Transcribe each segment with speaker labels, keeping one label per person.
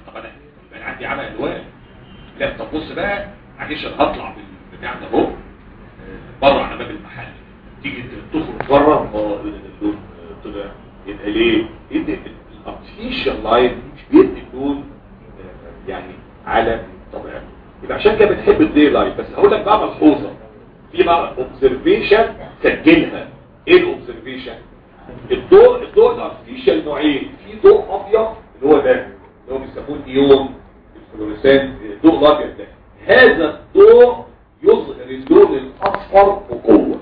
Speaker 1: طب انا يبقى انا عندي عمى الوان لا طب بص بقى معلش انا هطلع بالبتاع ده اهو بره على باب المحل تيجي تخرج بره اه ايه ده اللون آه، طلع يبقى ليه؟ يدي الارتفيشال لايت مش بيدي اللون آه، يعني على طبيعته يبقى عشان كده بنحب الدي لايت بس هقول لك بقى ملحوظه في بقى اوبزرفيشن سجلها ايه الاوبزرفيشن؟ الضوء الضوء الارتفيشال نوعين في ضوء ابيض اللي هو ده اللي هو بيسموه النيون الفلوريسنت الضوء الابيض ده هذا الضوء يظهر اللون الاصفر بقوه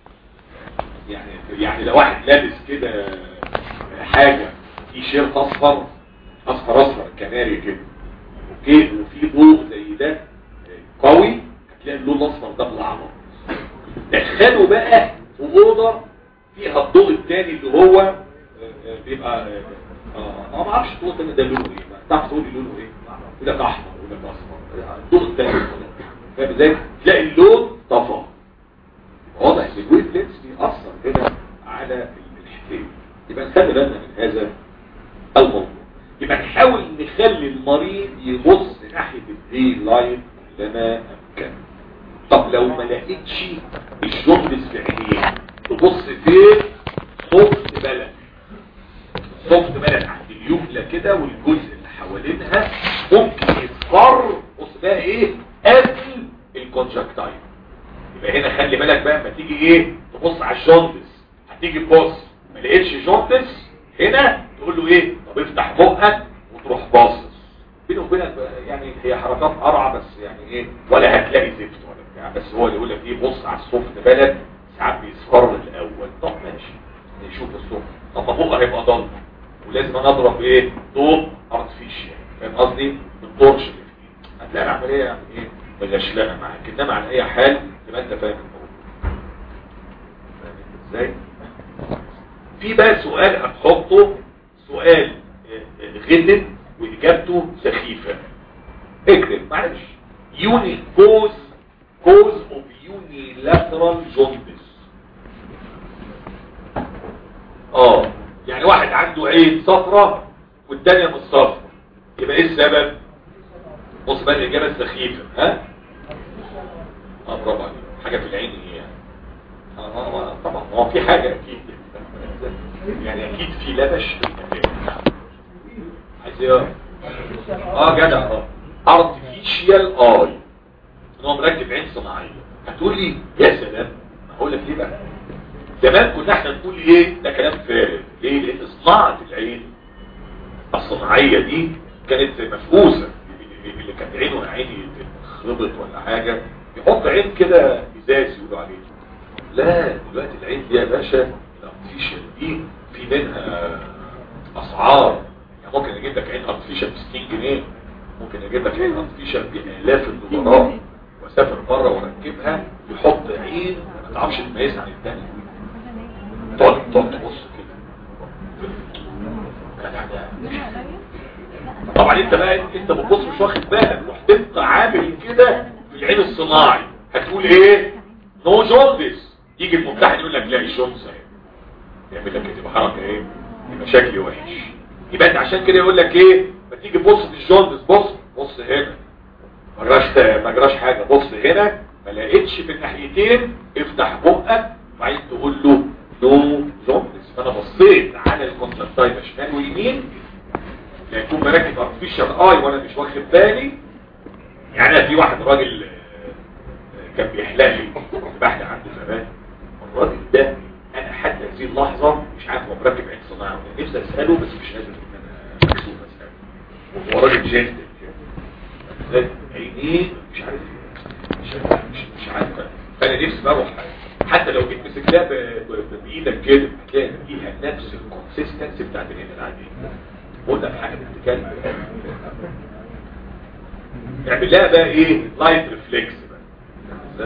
Speaker 1: يعني يعني لو واحد لابس كده حاجه في شيرت اصفر اصفر اصفر كناري كده اوكي وفي ضوء زي ده قوي هتلاقي اللون الاصفر ده بالعمر دخلوا بقى في اوضه فيها الضوء الثاني اللي هو آه، آه، بيبقى اه آه، انا ما اعرفش الضوء الثاني ده لونه ايه تعرف تقول لي لونه ايه يقول لك احمر يقول لك اصفر الضوء الثاني فاهم ازاي تلاقي اللون طفى واضح ان الويف لينس بيأثر هنا على الحكايه يبقى نخلي بالنا من هذا الموضوع يبقى نحاول نخلي المريض يبص ناحيه الدي لايت لما امكن طب لو ما لقيتش الجندس في عينيه تبص فين صفت بلد صفت بلد عند اليوفلا كده والجزء اللي حوالينها ممكن يصفر بص بقى ايه قبل الكونجكتايل يبقى هنا خلي بالك بقى لما تيجي ايه تبص على الجوندس هتيجي تبص ما لقيتش جوندس هنا تقول له ايه طب افتح بقك وتروح باصص بينه وبينك بقى يعني هي حركات قرعه بس يعني ايه ولا هتلاقي زفت ولا بتاع بس هو اللي يقول لك ايه بص على السوفت بلد ساعات بيصفر الاول طب ماشي نشوف السوفت طب ما بقى هيبقى ضلمه ولازم انا اضرب ايه ضوء ارتفيشال فاهم قصدي الطرش اللي فيه هتلاقي العمليه يعني ايه مغشلقه معاك انما على اي حال تبقى انت فاهم الموضوع فاهم ازاي في بقى سؤال هتحطه سؤال آه، آه، غدد واجابته سخيفه اكتب معلش يوني كوز كوز اوف يوني لاترال جوندس اه يعني واحد عنده عين صفرة والتانية مش صفرة يبقى ايه السبب بص بقى الاجابه السخيفه ها اه برافو عليك حاجه في العين ايه يعني اه آه، طبعا هو في حاجه اكيد يعني اكيد في لبش في المكان عايز ايه اه جدع اه ارتفيشال اي ان هو مركب عين صناعيه هتقول لي يا سلام هقول لك ليه بقى زمان كنا احنا نقول ايه ده كلام فارغ ليه لان صناعه العين الصناعيه دي كانت مفقوسه اللي كانت عينه عيني خربت ولا حاجه يحط عين كده ازاز يقولوا عليه لا دلوقتي العين دي يا باشا الارتفيشال دي في منها اسعار يعني ممكن اجيب لك عين ارتفيشال ب 60 جنيه ممكن اجيب لك عين ارتفيشال بالاف الدولارات واسافر بره واركبها يحط عين ما تعرفش تميزها عن الثانيه تقعد تقعد تبص كده طبعا انت بقى انت بتبص مش واخد بالك رحت انت عامل كده في العين الصناعي هتقول ايه نو جوندس يجي الممتحن يقول لك لا الجوندس اهي يعمل لك كده حركه ايه يبقى شكلي وحش يبقى انت عشان كده يقول لك ايه ما تيجي تبص في الجوندس بص بص هنا ما جراش ما جراش حاجه بص هنا ما لقيتش في الناحيتين افتح بقك وبعدين تقول له نو جوندس فانا بصيت على الكونتراكتايل شمال ويمين يكون مركب ارتفيشال اي وانا مش واخد بالي يعني أنا في واحد راجل آه، كان بيحلق لي بحث عنده زمان الراجل ده انا حتى هذه اللحظه مش عارف هو مركب عين صناعي ولا نفسي اساله بس مش قادر ان انا مكسوف اساله وهو راجل جنتل كده عينيه مش عارف مش عارف مش, مش عارف فانا نفسي بروح حتى لو جيت مسكتها ب- ب- بايدك كده هتلاقي فيها نفس الكونسيستنسي بتاعت العين العاديه بقول لك حاجه بتتكلم اعمل لها بقى ايه لايت ريفلكس بقى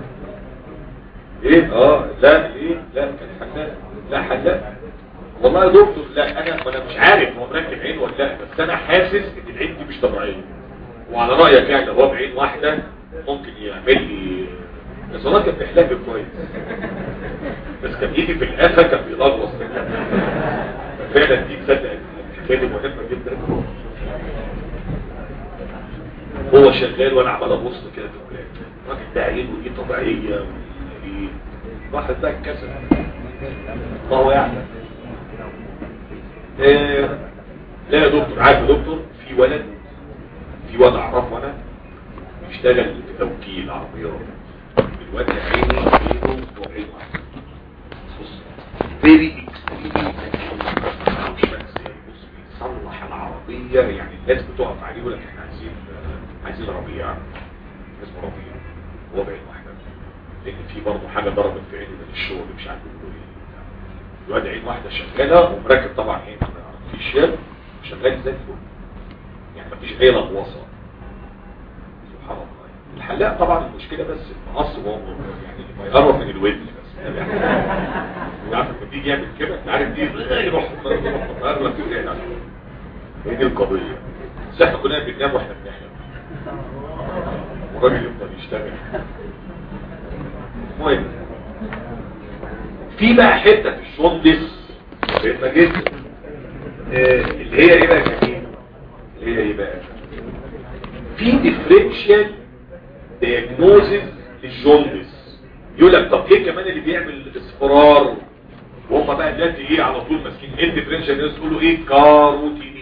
Speaker 1: ايه اه لا ايه لا كان حلاق لا حلاق والله يا دكتور لا انا انا مش عارف هو مركب عين ولا لا بس انا حاسس ان العين دي مش طبيعيه وعلى رايك يعني لو هو بعين واحده ممكن يعمل لي بس والله كان بيحلق كويس بس كان يجي في القفا كان بيلغوص فعلا دي تصدق الحكايه دي مهمه جدا هو شغال وانا عمال ابص كده في الولاد الراجل ده عينه دي طبيعيه وايه واحد بقى اتكسر الله يعلم آه، لا يا دكتور عارف يا دكتور في ولد في وضع اعرفه انا بيشتغل في توكيل عربيات الواد ده عينه عينه وعينه بص فيري بيصلح العربية يعني الناس بتقف عليه يقول لك احنا عايزين عايزين ربيع اسمه ربيع هو بعين واحدة لان في برضه حاجة ضربت في عينه من الشغل مش عارف يقولوا ايه الواد عين واحدة شغالة ومركب طبعا ايه في شاب شغال زي الفل يعني مفيش اي لغوصة سبحان الله الحلاق طبعا المشكلة بس المقص هو يعني ما يقرب من الودن بس عارف لما بيجي يعمل كده انت عارف دي يروح مقرب في الودن هي دي القضية بس احنا كلنا بننام واحنا بنحلم والراجل يفضل يشتغل المهم في بقى حتة في الشوندس مهمة جدا آه، اللي هي ايه بقى يا جميل اللي هي ايه بقى في ديفرنشال دياجنوزز للجوندس يقول لك طب ايه كمان اللي بيعمل اصفرار وهم بقى دلوقتي ايه على طول ماسكين ايه الديفرنشال الناس يقولوا ايه كاروتينيميا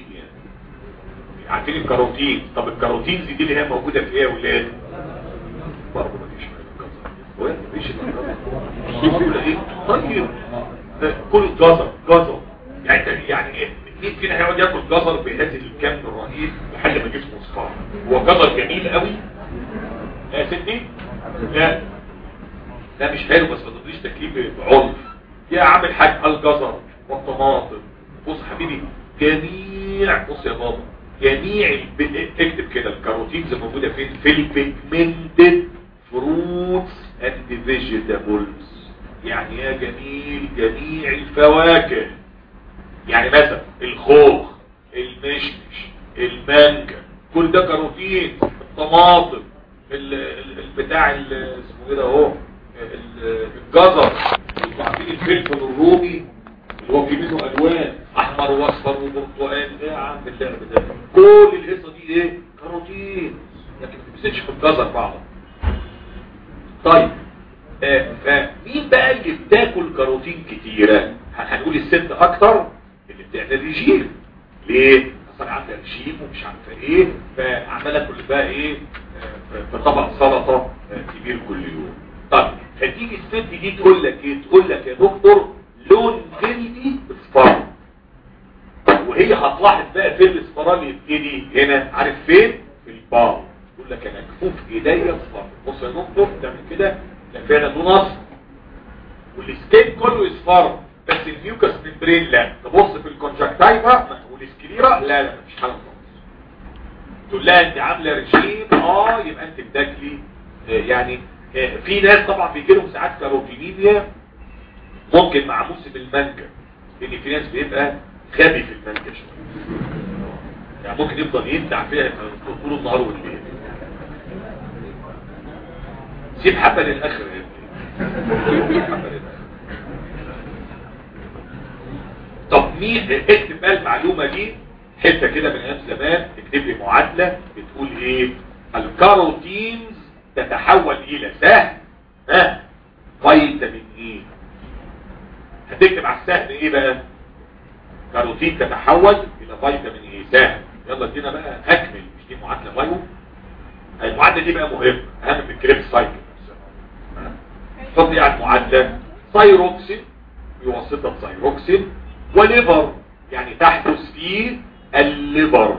Speaker 1: عارفين الكاروتين طب الكاروتينز دي اللي هي موجوده في ايه يا اولاد برضه مفيش وين مفيش يقول ايه طيب ده كل جزر جزر يعني يعني ايه مين فينا هيقعد ياكل جزر بهذه الكم الرهيب لحد ما جسمه صفار هو جزر جميل قوي لا يا ستي لا لا مش حلو بس ما تقضيش تكليف بعنف يا عم الحاج الجزر والطماطم بص حبيبي جميع بص يا بابا جميع الب- اكتب كده الكاروتينز الموجوده فين في البيجمنتد فروتس اند فيجيتابلز يعني يا جميل جميع الفواكه يعني مثلا الخوخ المشمش المانجا كل ده كاروتين الطماطم ال- ال- البتاع ال- اسمه ايه ده اهو ال- الجزر انتوا عارفين الفلفل الرومي اللي هو فيه منه الوان احمر واصفر وبرتقال ايه يا عم اللعب ده كل القصه دي ايه كاروتين لكن ما بتمسكش في الجزر بعضها طيب آه، فمين بقى اللي بتاكل كاروتين كتيرة هنقول الست اكتر اللي بتعمل ريجيم ليه اصلا عندها ريجيم ومش عارفه ايه فعماله كل بقى ايه آه، في طبق سلطه آه، كبير كل يوم طيب فتيجي الست دي تقول لك ايه تقول لك يا دكتور لون جلدي اصفر وهي هتلاحظ بقى فين الاصفرار يبتدي هنا عارف فين في البار يقول لك انا كفوف ايديا اصفر بص يا دكتور تعمل كده لا فعلا لون اصفر والسكين كله اصفر بس الميوكس ممبرين لا تبص في الكونجكتيفا والسكليرا لا لا مفيش حاجه خالص تقول لها انت عامله رجيم اه يبقى انت بتاكلي آه، يعني آه، في ناس طبعا بيجي لهم ساعات كاروتينيميا ممكن مع موسم المانجا لان في ناس بيبقى غبي في المانجا شويه يعني ممكن يفضل يبدع فيها طول النهار والليل سيب حبه للاخر يا ابني. سيب حبة للآخر. طب مين اكتب بقى المعلومه دي حته كده من ايام زمان اكتب لي معادله بتقول ايه الكاروتينز تتحول الى سهم ها فيتامين ايه هتكتب على السهم ايه بقى كاروتين تتحول الى فيتامين ايه سهم يلا ادينا بقى اكمل مش دي معادله بايو المعادله دي بقى مهمه اهم من الكريب سايكل نفسها. حط ايه على المعادله ثايروكسين بواسطه ثايروكسين وليفر يعني تحدث فيه الليفر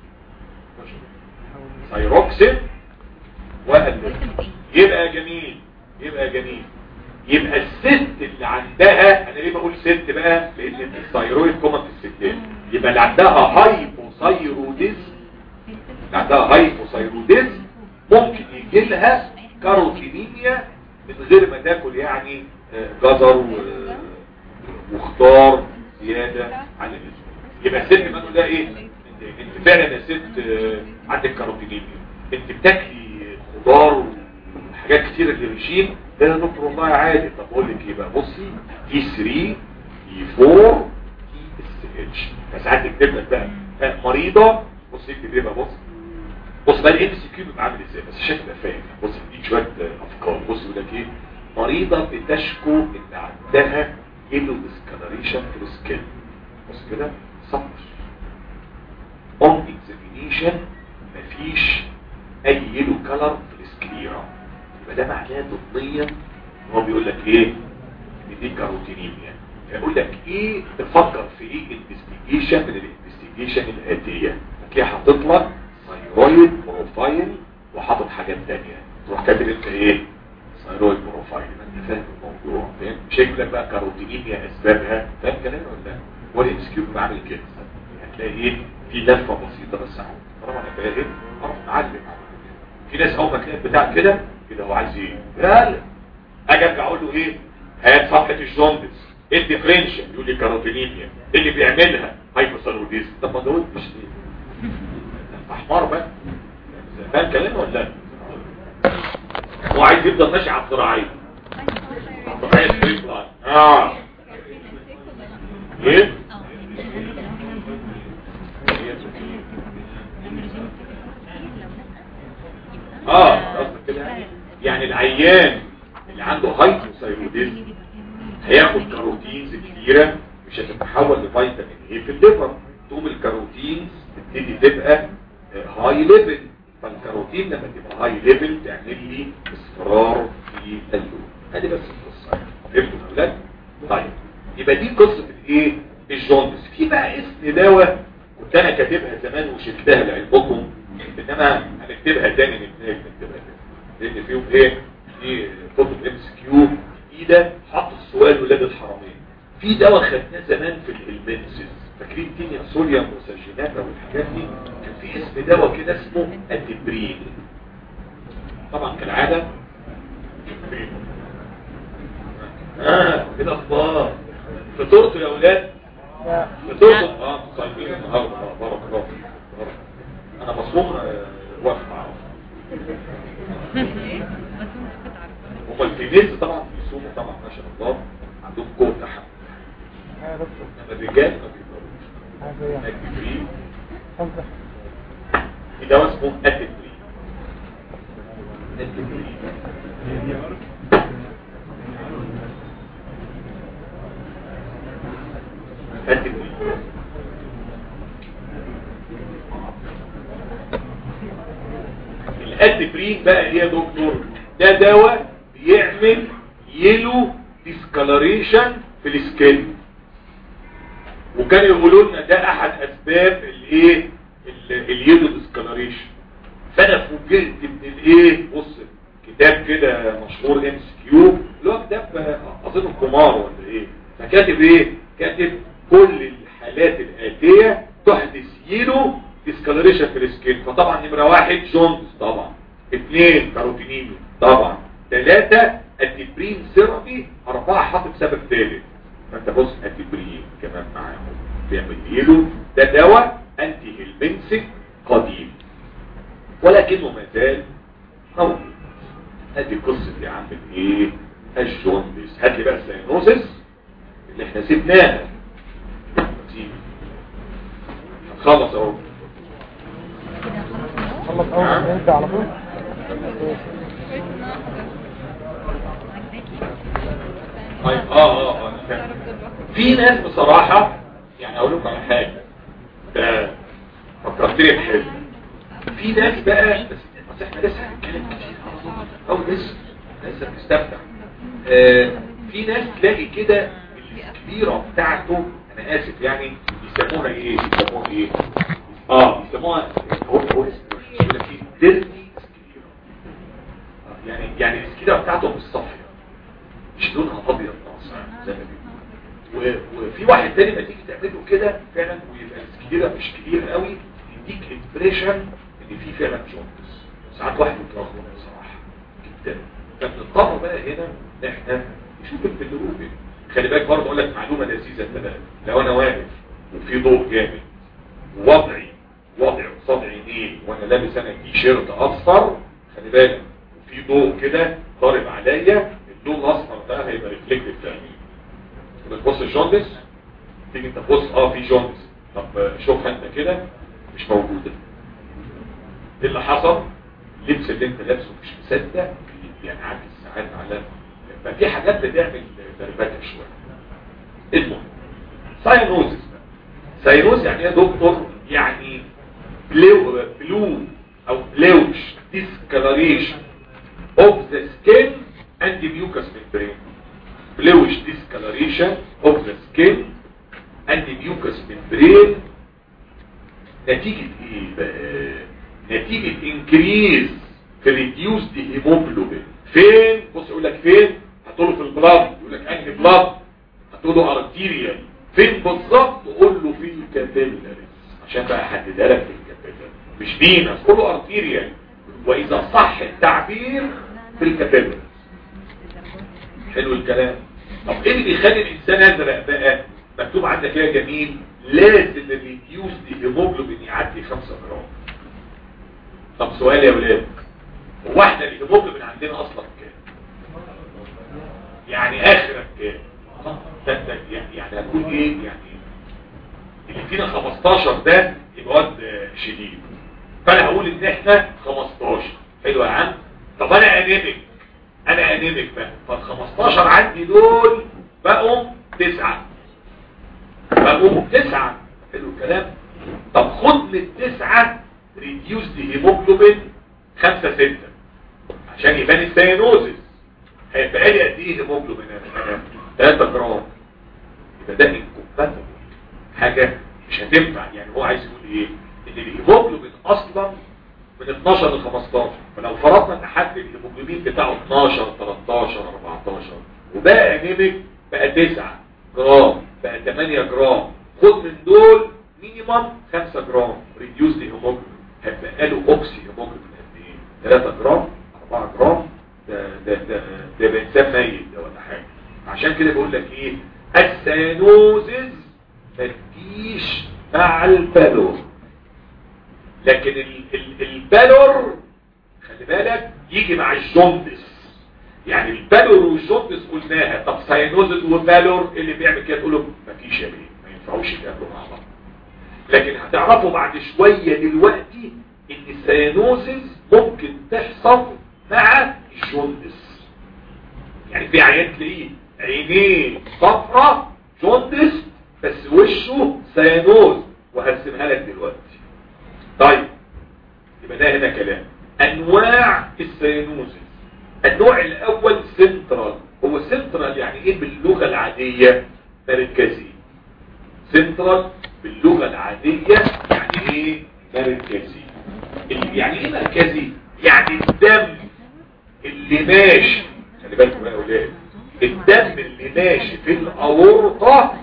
Speaker 1: ثايروكسين والليفر يبقى جميل يبقى جميل يبقى الست اللي عندها انا ليه بقول ست بقى لان الثايرويد كومن في الستات يبقى اللي عندها هايبوثايروديزم اللي عندها هايبوثايروديزم ممكن يجي لها كاروتينيميا من غير ما تاكل يعني آه، جزر و- وخضار زيادة عن اللزوم يبقى الست ما نقول لها ايه انت, انت فعلا يا ست آه، عندك كاروتينيميا انت بتاكلي خضار وحاجات كتير للرجيم ده يا دكتور والله عادي طب اقول لك ايه بقى بصي تي 3 تي 4 تي اس اتش فساعات تكتب لك بقى آه، مريضه بصي اكتب ايه بقى بص بص بقى الام سي كيو بيبقى عامل ازاي بس عشان تبقى فاهم بص دي شويه افكار بص يقول لك ايه مريضه بتشكو ان عندها ايلو ديسكالريشن في السكين بص كده سطر اون اكزامينيشن مفيش اي يلو كلر في السكليرا يبقى ده معناه ضمنيا هو بيقول لك ايه ان دي كاروتينيميا فيقول لك ايه تفكر في ايه انفستيجيشن من الانفستيجيشن الاتيه هتلاقي حاطط لك ثايرويد بروفايل وحاطط حاجات تانية تروح كاتب انت ايه ثايرويد بروفايل انت فاهم الموضوع فاهم مش هيقول لك بقى كاروتينيميا اسبابها فاهم كلام ولا لا هو الام اس كيو بعمل كده هتلاقي ايه في لفه بسيطه بس اهو طالما انا فاهم اعرف نعلم في ناس اول ما تلاقي بتاع كده كده هو عايز ايه يلا اجي ارجع اقول له ايه هات صفحه الجوندس ايه الديفرنشال يقول لي كاروتينيميا ايه اللي بيعملها هايبوثايروديزم طب ما دول مش ليه احمر بقى فاهم كلامي ولا لا هو عايز يفضل ماشي على الزراعيه الزراعيه ستريت لاين اه ايه اه قصدك كده يعني العيان اللي عنده هايبوثايروديزم هياخد كاروتينز كتيرة مش هتتحول لفيتامين ايه في الليفر تقوم الكاروتينز تبتدي تبقى هاي ليفل فالكاروتين لما تبقى هاي ليفل تعمل لي اصفرار في اللون ادي بس القصه فهمتوا اولاد طيب يبقى دي قصه الايه الجوندس في بقى اسم دواء كنت انا كاتبها زمان وشلتها لعلمكم انما هنكتبها تاني نبتدي نكتبها تاني لان فيهم ايه في كتب ام اس كيو ايده حط السؤال ولاد الحرمين في دواء خدناه زمان في الهلمنسز فاكرين تينيا سوليوم وسجيناتا والحاجات دي كان في اسم دواء كده اسمه ادبرين طبعا كالعاده اه كده اخبار فطرتوا يا اولاد فطرتوا اه صايمين النهارده آه، بارك الله فيك. بارك. انا مصروف آه، واقف معاهم هم الفيميلز طبعا بيصوموا طبعا ما شاء الله عندهم قوه تحمل انما الرجال ما بيقدروش ادبرين في دواء اسمه ادبرين ادبرين ادبرين الادبرين بقى ايه يا دكتور ده دواء بيعمل يلو ديسكالريشن في السكين وكانوا يقولوا لنا ده احد اسباب الايه ال- اليلو ديسكالريشن فانا فوجئت من الايه بص كتاب كده مشهور ام اس كيو اللي هو كتاب آه، اظن القمار ولا ايه فكاتب ايه كاتب كل الحالات الاتيه تحدث يلو ديسكالريشن في السكين فطبعا نمره واحد جونز طبعا اثنين كاروتينيميا طبعا ثلاثة الدبرين سيرابي أربعة حاطط سبب ثالث فأنت بص الدبرين كمان معاهم بيعمل يلو ده دواء أنتي هيلمنسك قديم ولكنه ما زال موجود ادي قصة يا عم الايه الجوندس هات لي بقى السينوزس اللي احنا سيبناها خلص اهو
Speaker 2: خلص اول ما يبدا على طول
Speaker 1: طيب اه اه اه أنا فاهم. في ناس بصراحة يعني اقول لكم على حاجة ده فكرتني بحلم في ناس بقى بس بس احنا لسه هنتكلم كتير او لسه لسه بنستمتع آه في ناس تلاقي كده الكبيرة بتاعته انا اسف يعني يسموها ايه يسموها ايه اه يسموها هو هو اسمه يقول لك ايه ديرتي سكليرا آه، يعني يعني السكليرا بتاعته مش صافيه مش لونها ابيض ناصع زي ما بيقولوا و- وفي واحد تاني ما تيجي تعمله كده فعلا ويبقى السكليرا مش كبير قوي يديك امبريشن ان في فعلا جوندس ساعات واحد بيتلخبط بصراحه جدا فبنضطر بقى هنا ان احنا نشوف البلروبين خلي بالك برضه اقول لك معلومه لذيذه انت بقى لو انا واقف وفي ضوء جامد ووضعي وضعي قصاد عينيه وانا لابس انا تي شيرت اصفر خلي بالك وفي ضوء كده ضارب عليا اللون الاصفر ده هيبقى ريفلكتيف تاني بتبص الجوندس تيجي انت تبص اه في جوندس طب شوفها انت كده مش موجوده ايه اللي حصل اللبس اللي انت لابسه مش مصدق بينعكس ساعات على ففي حاجات بتعمل دربكه شويه المهم ساينوزس ساينوز يعني ايه يا دكتور يعني بلو بلو او بلوش discoloration of the skin and the mucous membrane bluish discoloration of the skin and the mucous membrane نتيجة ايه بقى نتيجة increase في reduced hemoglobin فين بص يقول لك فين هتقوله في البلاد يقول لك انهي بلاد هتقوله ارتيريال فين بالظبط قول له في الكابيلاريز عشان بقى احددها لك في الكابيلاريز مش فينس قول له ارتيريال واذا صح التعبير في الكابيلاريز حلو الكلام طب ايه اللي بيخلي الانسان ازرق بقى مكتوب عندك يا جميل لازم الريديوس دي هيموجلوبين يعدي 5 جرام طب سؤال يا ولاد هو احنا الهيموجلوبين عندنا اصلا كام يعني اخرك كام ده ده يعني هتقول ايه يعني اللي فينا 15 ده يبقى واد شديد فانا هقول ان احنا 15 حلو يا عم طب انا انيمك انا انيمك بقى فال 15 عندي دول بقوا تسعة بقوا تسعة حلو الكلام طب خد من التسعة ريديوس دي هيموجلوبين 5 6 عشان يبان السيانوزس هيبقى لي قد ايه هيموجلوبين انا 3 جرام يبقى ده انكومباتبل حاجة مش هتنفع يعني هو عايز يقول ايه ان الهيموجلوبين اصلا من 12 ل 15 فلو فرضنا ان حد الهيموجلوبين بتاعه 12 13 14 وبقى انيميك بقى 9 جرام بقى 8 جرام خد من دول مينيمم 5 جرام ريديوس دي هيموجلوبين هيبقى له اوكسي هيموجلوبين قد ايه 3 جرام 4 جرام ده ده ده ده بانسان ميت ده ولا حاجه عشان كده بقول لك ايه السيانوزز ما تجيش مع البالور لكن ال ال البالور خلي بالك يجي مع الجوندس يعني البالور والجوندس قلناها طب ساينوزز وبالور اللي بيعمل كده تقول له مفيش يا بيه ما ينفعوش يتقابلوا مع بعض لكن هتعرفوا بعد شويه دلوقتي ان الساينوزز ممكن تحصل مع الجوندس يعني في عيان تلاقيه عينيه صفرة جوندس بس وشه سيانوز وهرسمها لك دلوقتي طيب يبقى ده هنا كلام انواع السيانوزز النوع الاول سنترال هو سنترال يعني ايه باللغة العادية مركزي سنترال باللغة العادية يعني ايه مركزي يعني ايه مركزي يعني الدم اللي ماشي خلي بالكم يا اولاد الدم اللي ماشي في الاورطة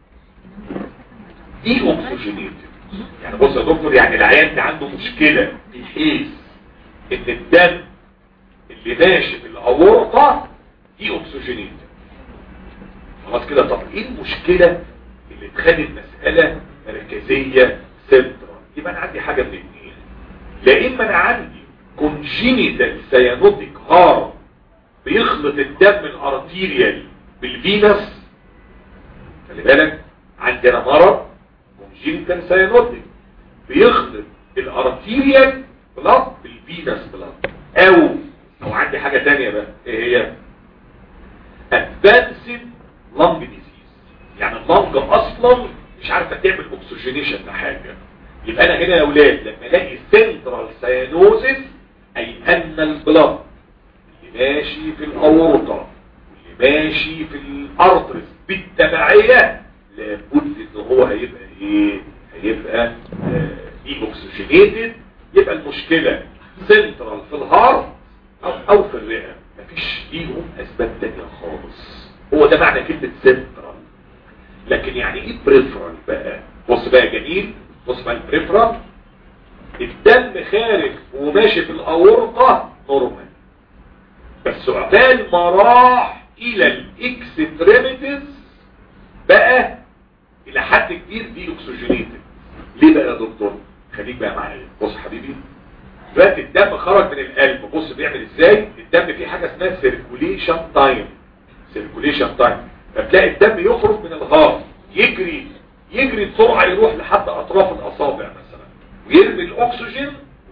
Speaker 1: دي اوكسجينيتد يعني بص يا دكتور يعني العيان ده عنده مشكلة بحيث ان الدم اللي ماشي في الاورطة دي اوكسجينيتد خلاص كده طب ايه المشكلة اللي تخلي المسألة مركزية سنترال يبقى انا عندي حاجة من الاثنين لا اما انا عندي كونجينيتال سيانوتيك هارم بيخلط الدم الارتيريال بالفينس خلي بالك عندنا مرض كونجينيتال سيانوتيك بيخلط الارتيريال بلاد بالفينس بلاد او او عندي حاجة تانية بقى ايه هي ادفانسد لانج ديزيز يعني اللنج اصلا مش عارفه تعمل اوكسجينيشن لحاجه يبقى انا هنا يا اولاد لما الاقي سنترال سيانوزيس اي ان البلاد اللي ماشي في الاورطه واللي ماشي في الارترس بالتبعيه لابد ان هو هيبقى ايه هيبقى دي اوكسجينيتد يبقى المشكله سنترال في الهارت او, أو في الرئه مفيش ليهم اسباب تانية خالص هو ده معنى كلمه سنترال لكن يعني ايه بريفرال بقى بص بقى جميل بص بقى البريفرال الدم خارج وماشي في الاورطه نورمال بس عقبال ما راح الى الاكستريميتيز بقى الى حد كبير دي اوكسجينيتد ليه بقى يا دكتور خليك بقى معايا بص حبيبي دلوقتي الدم خرج من القلب بص بيعمل ازاي الدم فيه حاجه اسمها سيركوليشن تايم سيركوليشن تايم فتلاقي الدم يخرج من الغار يجري يجري بسرعه يروح لحد اطراف الاصابع مثلا ويرمي الاكسجين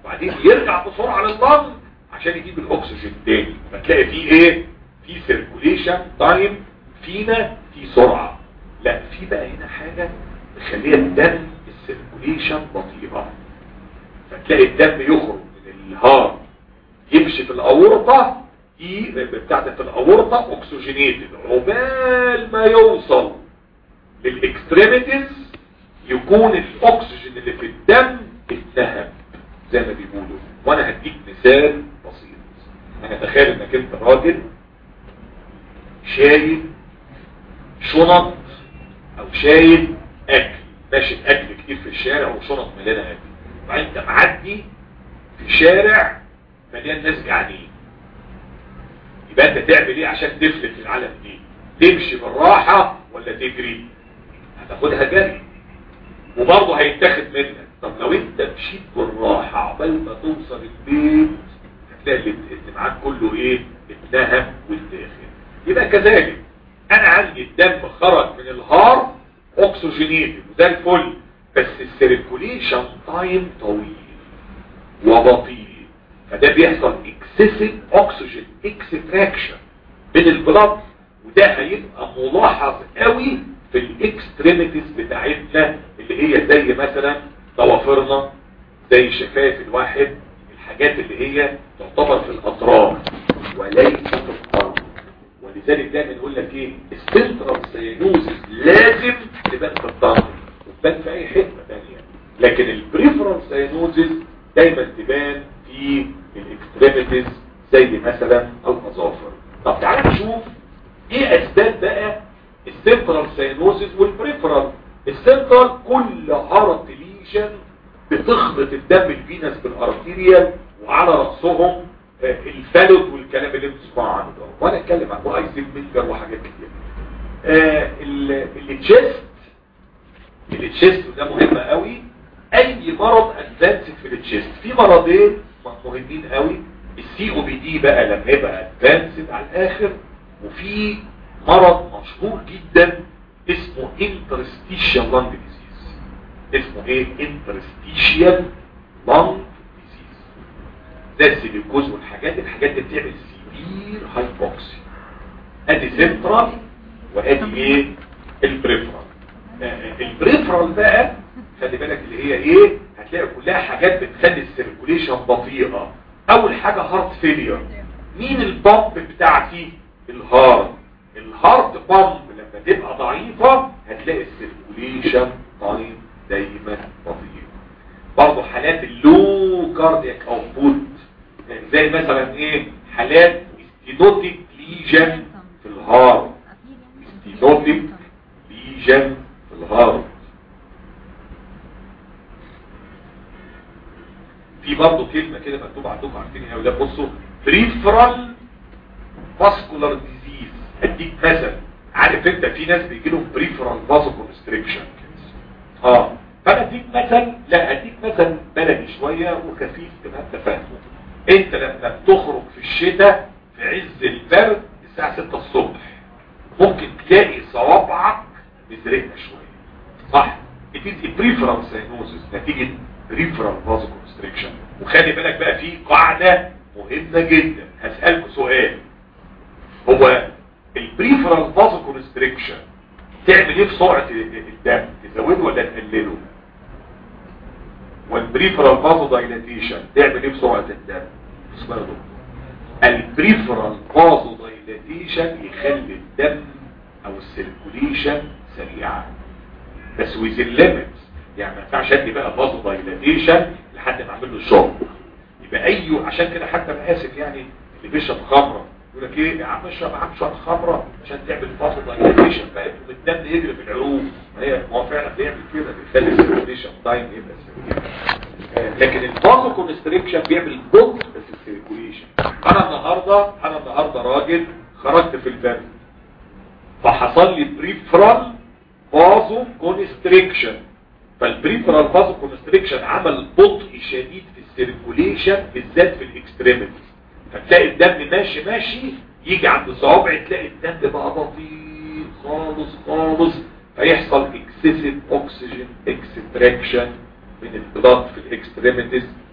Speaker 1: وبعدين يرجع بسرعه لللنج عشان يجيب الاكسجين تاني فتلاقي فيه ايه في سيركوليشن تايم فينا في سرعه لا في بقى هنا حاجه مخليه الدم السيركوليشن بطيئه فتلاقي الدم يخرج من الهارت يمشي في الاورطه دي بتاعت في الاورطه اكسجينيتد عقبال ما يوصل للاكستريميتيز يكون الاكسجين اللي في الدم اتنهب زي ما بيقولوا وانا هديك مثال بسيط انا تخيل انك انت راجل شايل شنط او شايل اكل ماشي اكل كتير في الشارع وشنط مليانه اكل وبعدين انت معدي في شارع مليان ناس جعانين يبقى انت تعمل ايه عشان تفلت في العالم دي تمشي بالراحه ولا تجري هتاخدها جري وبرضه هيتاخد منك طب لو انت مشيت بالراحه عقبال ما توصل البيت هتلاقي اللي اللي معاك كله ايه اتنهم والداخل يبقى كذلك انا عندي الدم خرج من الهار اكسجينيتد وده الفل بس السيركوليشن تايم طويل وبطيء فده بيحصل اكسسيف اوكسجين اكستراكشن من البلد وده هيبقى ملاحظ قوي في الاكستريميتيز بتاعتنا اللي هي زي مثلا ضوافرنا زي شفايف الواحد الحاجات اللي هي تعتبر في الاطراف وليس في القلب ولذلك دايما يقول لك ايه السنترال سينوزيس لازم تبان في الضغط وتبان في اي حته ثانيه لكن البريفرال سينوزيس دايما تبان في الاكستريميتيز زي مثلا الاظافر طب تعالى نشوف ايه اسباب بقى السنترال سينوزيس والبريفرال السنترال كل هارت ليشن بتخلط الدم الفينس بالارتيريال وعلى رأسهم آه، الفالوت والكلام اللي بتسمعوا عنه ده وانا اتكلم عن وايزن ميلجر وحاجات كتير آه، ال- التشيست التشيست ده مهم قوي اي مرض ادفانسد في التشيست في مرضين مهمين قوي السي او بي دي بقى لما يبقى ادفانسد على الاخر وفي مرض مشهور جدا اسمه interstitial lung disease اسمه ايه interstitial lung disease ده السيليكوز والحاجات الحاجات دي بتعمل سيفير هايبوكسي ادي سنترال وادي ايه البريفرال آه، البريفرال بقى خلي بالك اللي هي ايه هتلاقي كلها حاجات بتخلي السيركوليشن بطيئه اول حاجه هارت فيلير مين البامب بتاعتي الهارت الهارت بامب لما تبقى ضعيفه هتلاقي السيركوليشن تايم دايما بطيء برضه حالات اللو كاردياك اوتبوت زي مثلا ايه حالات ستينوتيك ليجن في الهارت ستينوتيك ليجن في الهارت في برضه كلمة كده مكتوبة عندكم عارفين يا اولاد بصوا بريفرال فاسكولار ديزيز اديك مثل عارف انت في ناس بيجي لهم بريفرال فاسو كونستريكشن اه فانا اديك مثل لا اديك مثل بلدي شوية وخفيف تبقى انت فاهمه انت لما بتخرج في الشتاء في عز البرد الساعة 6 الصبح ممكن تلاقي صوابعك مزرقة شوية صح it is a peripheral cyanosis نتيجة peripheral vasoconstriction وخلي بالك بقى في قاعدة مهمة جدا هسألكوا سؤال هو البريفرال vasoconstriction تعمل ايه في سرعة الدم تزوده ولا تقلله والبريفرال vasodilation تعمل ايه في سرعة الدم اسمها يا دكتور البريفرال vasodilation يخلي الدم او السيركوليشن سريعا بس ويز الليمت يعني ما ينفعش ادي بقى فازو دايلاتيشن لحد ما اعمل له شوك يبقى اي عشان كده حتى انا اسف يعني اللي بيشرب خمره يقول لك ايه يا عم اشرب معاك شويه خمره عشان تعمل فازو دايلاتيشن بقى الدم يجري في العروق ما هي ما هو فعلا بيعمل كده بيخلي السيركوليشن تايم يبقى سريع آه، لكن الفازو كونستريكشن بيعمل بطء في السيركوليشن انا النهارده انا النهارده راجل خرجت في البرد فحصل لي بريفرال فازو كونستريكشن فالبريفرال فازو كونستريكشن عمل بطء شديد في السيركوليشن بالذات في الاكستريميتيز فتلاقي الدم ماشي ماشي يجي عند صوابع تلاقي الدم بقى بطيء خالص خالص فيحصل اكسسيف اوكسجين اكستراكشن من البلاد في الاكستريميتيز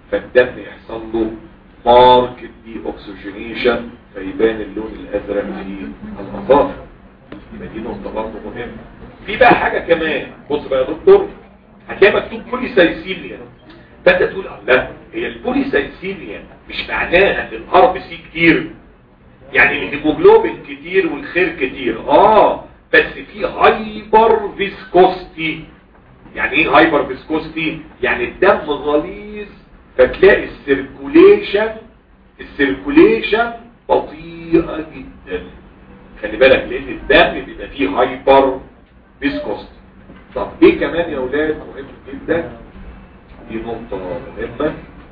Speaker 1: فالدم يحصل له ماركت دي اوكسجينيشن فيبان اللون الازرق في الاظافر يبقى دي نقطه برضه مهمه في بقى حاجه كمان بص بقى يا دكتور هتلاقي مكتوب بوليسايسيميا فانت تقول لا هي البوليسايسيميا مش معناها ان الار بي سي كتير يعني الهيموجلوبين كتير والخير كتير اه بس في هايبر فيسكوستي يعني ايه هايبر فيسكوستي يعني الدم غليظ فتلاقي السيركوليشن السيركوليشن بطيئة جدا خلي بالك لان الدم بيبقى فيه هايبر فيسكوستي طب ايه كمان يا اولاد مهم جدا دي نقطة مهمة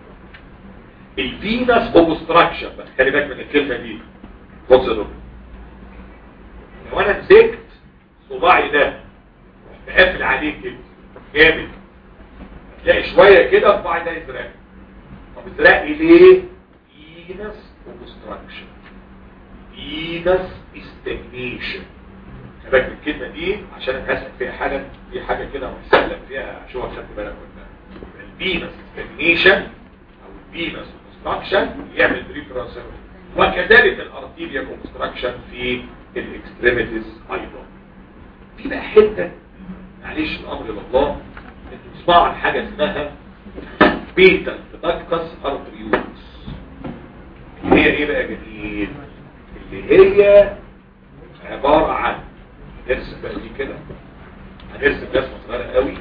Speaker 1: الفينس اوبستراكشن بس خلي بالك من الكلمة دي بص يا دكتور لو انا مسكت صباعي ده مقفل عليه كده جامد تلاقي شوية كده صباعي ده يزرق طب ازرق ليه؟ فينس اوبستراكشن فينس استجنيشن خلي بالك من الكلمة دي عشان انا هسأل فيها حاجة في حاجة كده وهسألك فيها شوف خدت بالك ولا الفينس استجنيشن او الفينس اوبستراكشن يعمل بريفرنس وكذلك الارتيريا كونستراكشن في الاكستريميتيز ايضا في بقى حته معلش الامر لله انتوا تسمعوا عن حاجه اسمها بيتا داكتس ارتريوس اللي هي ايه بقى جديد اللي هي عباره عن نرسم بقى دي كده هنرسم رسمه صغيره قوي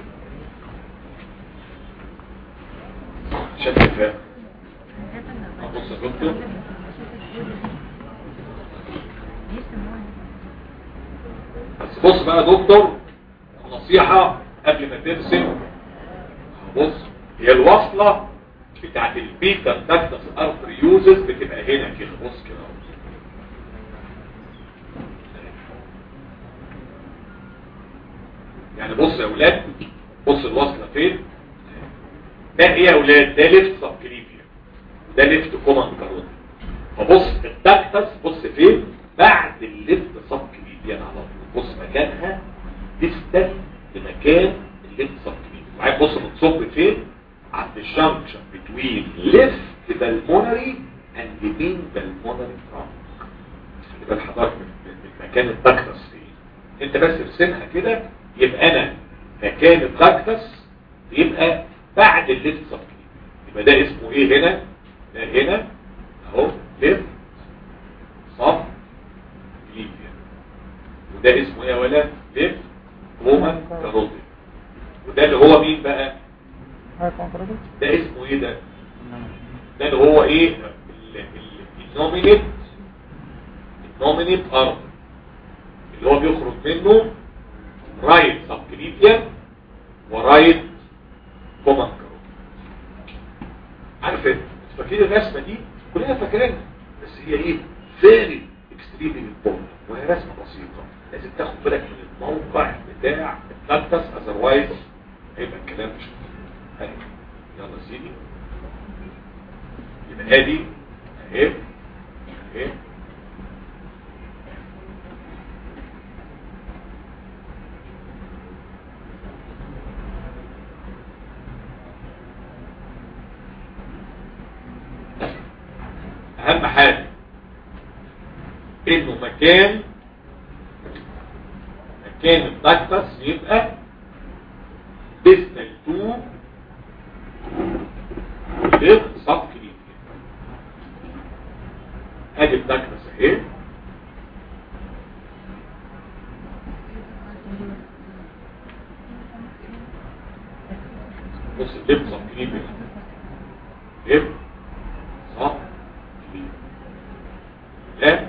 Speaker 1: عشان تفهم بص يا دكتور بس بص بقى يا دكتور نصيحة قبل ما ترسم بص هي الوصلة بتاعت البيتا داكتس ارتريوزز بتبقى هنا كده بص كده اهو. يعني بص يا اولاد بص الوصلة فين ده ايه يا اولاد ده ليفت سبكليفيا ده ليفت كومن كارون فبص الداكتس بص فين بعد الليفت سبكليفيا على طول بص مكانها ديستال لمكان الليفت سبكليفيا معاك بص بتصب فين عند الجنكشن بتوين ليفت بالمونري اند مين بالمونري ترانك خلي بال حضرتك من من مكان الداكتس فين انت بس ارسمها كده يبقى انا مكان الداكتس يبقى بعد الليفت سبكليفيا يبقى ده اسمه ايه هنا ده هنا اهو ليفت صف كليفيا وده اسمه ايه يا ولد ليفت رومان كاروتيد وده اللي هو مين بقى ده اسمه ايه ده ده اللي هو ايه النومينيت النومينيت ارض اللي هو بيخرج منه رايت سبكليفيا ورايت كومان كاروتيد عارف انت فاكرين الرسمه دي كلنا فاكرينها بس هي ايه فيري اكستريملي امبورتنت وهي رسمه بسيطه لازم تاخد بالك من الموقع بتاع الداكتس اذروايز هيبقى الكلام مش هاي يلا سيدي يبقى ادي اهي اهي اهم حاجة انه مكان مكان الدكتس يبقى distal to left subclavian ادي الدكتس اهي بص الليفت subclavian ليفت صح لا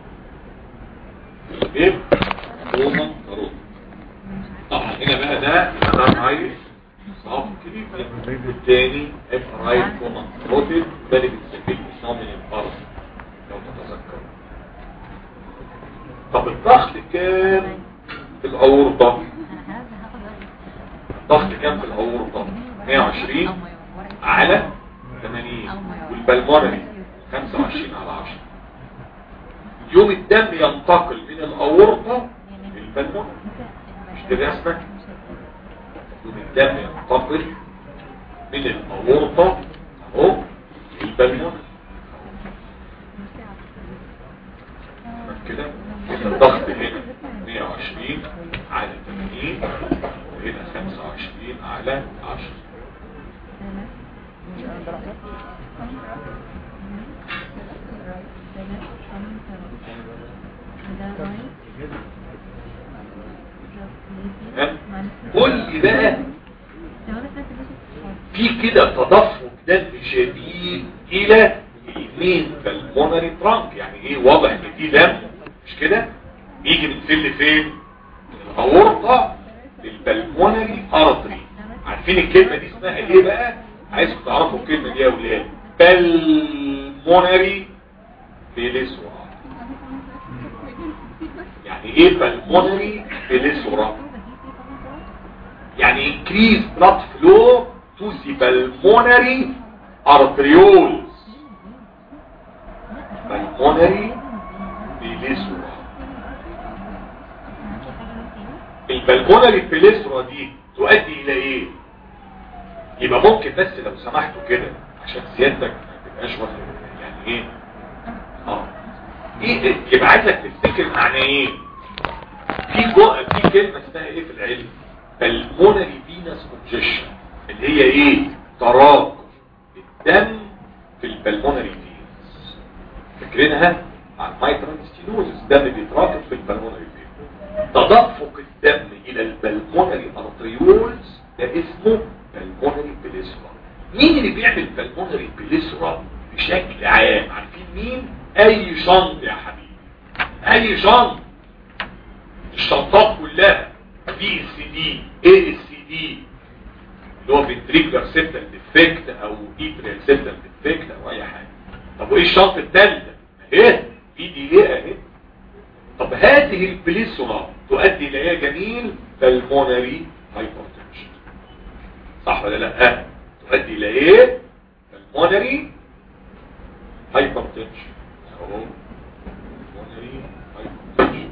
Speaker 1: ليفت روما روما طبعا هنا بقى ده ده رايت صاف كده والتاني اف رايت كوما روتد ده اللي بنسميه نومين الفرض لو تتذكر طب الضغط كام في الاورطه الضغط كام في الاورطه 120 على 80 والبلمونري 25 على 10 يوم الدم ينتقل من الاورطه للبلمونري مش دي الرسمه يوم الدم ينتقل من الاورطه اهو البلمون كده كده الضغط هنا 120 على 80 وهنا 25 على 10 قول لي بقى في كده تدفق دم شديد الى اليمين بالمونري ترانك يعني ايه واضح ان في دم مش كده يجي من فين لفين من الاورطه للبلمونري ارتري عارفين الكلمه دي اسمها ايه بقى عايزكم تعرفوا الكلمه دي يا اولاد بالمونري بيليسورا يعني ايه بالمونري بيليسورا يعني increase blood flow to the pulmonary arterioles pulmonary بيليسورا البلمونري بيليسورا دي تؤدي الى ايه يبقى ممكن بس لو سمحتوا كده عشان سيادتك ما تبقاش واخد يعني ايه اه ايه يبقى عايزك تفتكر معنى ايه في جو في كلمه اسمها ايه في العلم pulmonary venous congestion اللي هي ايه تراكم الدم في البلمونري فينس فاكرينها عن مايترال ستينوزس الدم بيتراكم في البلمونري فينس تدفق الدم الى البلمونري ارتريولز ده اسمه بالمونري بليسرا مين اللي بيعمل بالمونري بليسرا بشكل عام عارفين مين اي شنط يا حبيبي اي شنط الشنطات كلها بي اس دي اي اس دي اللي هو فنتريكولار سيبتال ديفكت او ايتريال سيبتال ديفكت او اي حاجه طب وايه الشنطه الثالثه اهي في دي ايه اهي طب هذه البليسرا تؤدي الى ايه جميل بالمونري هايبرتنشن صح ولا لا تؤدي الى ايه بالمونري هايبرتنشن اهو بالمونري هايبرتنشن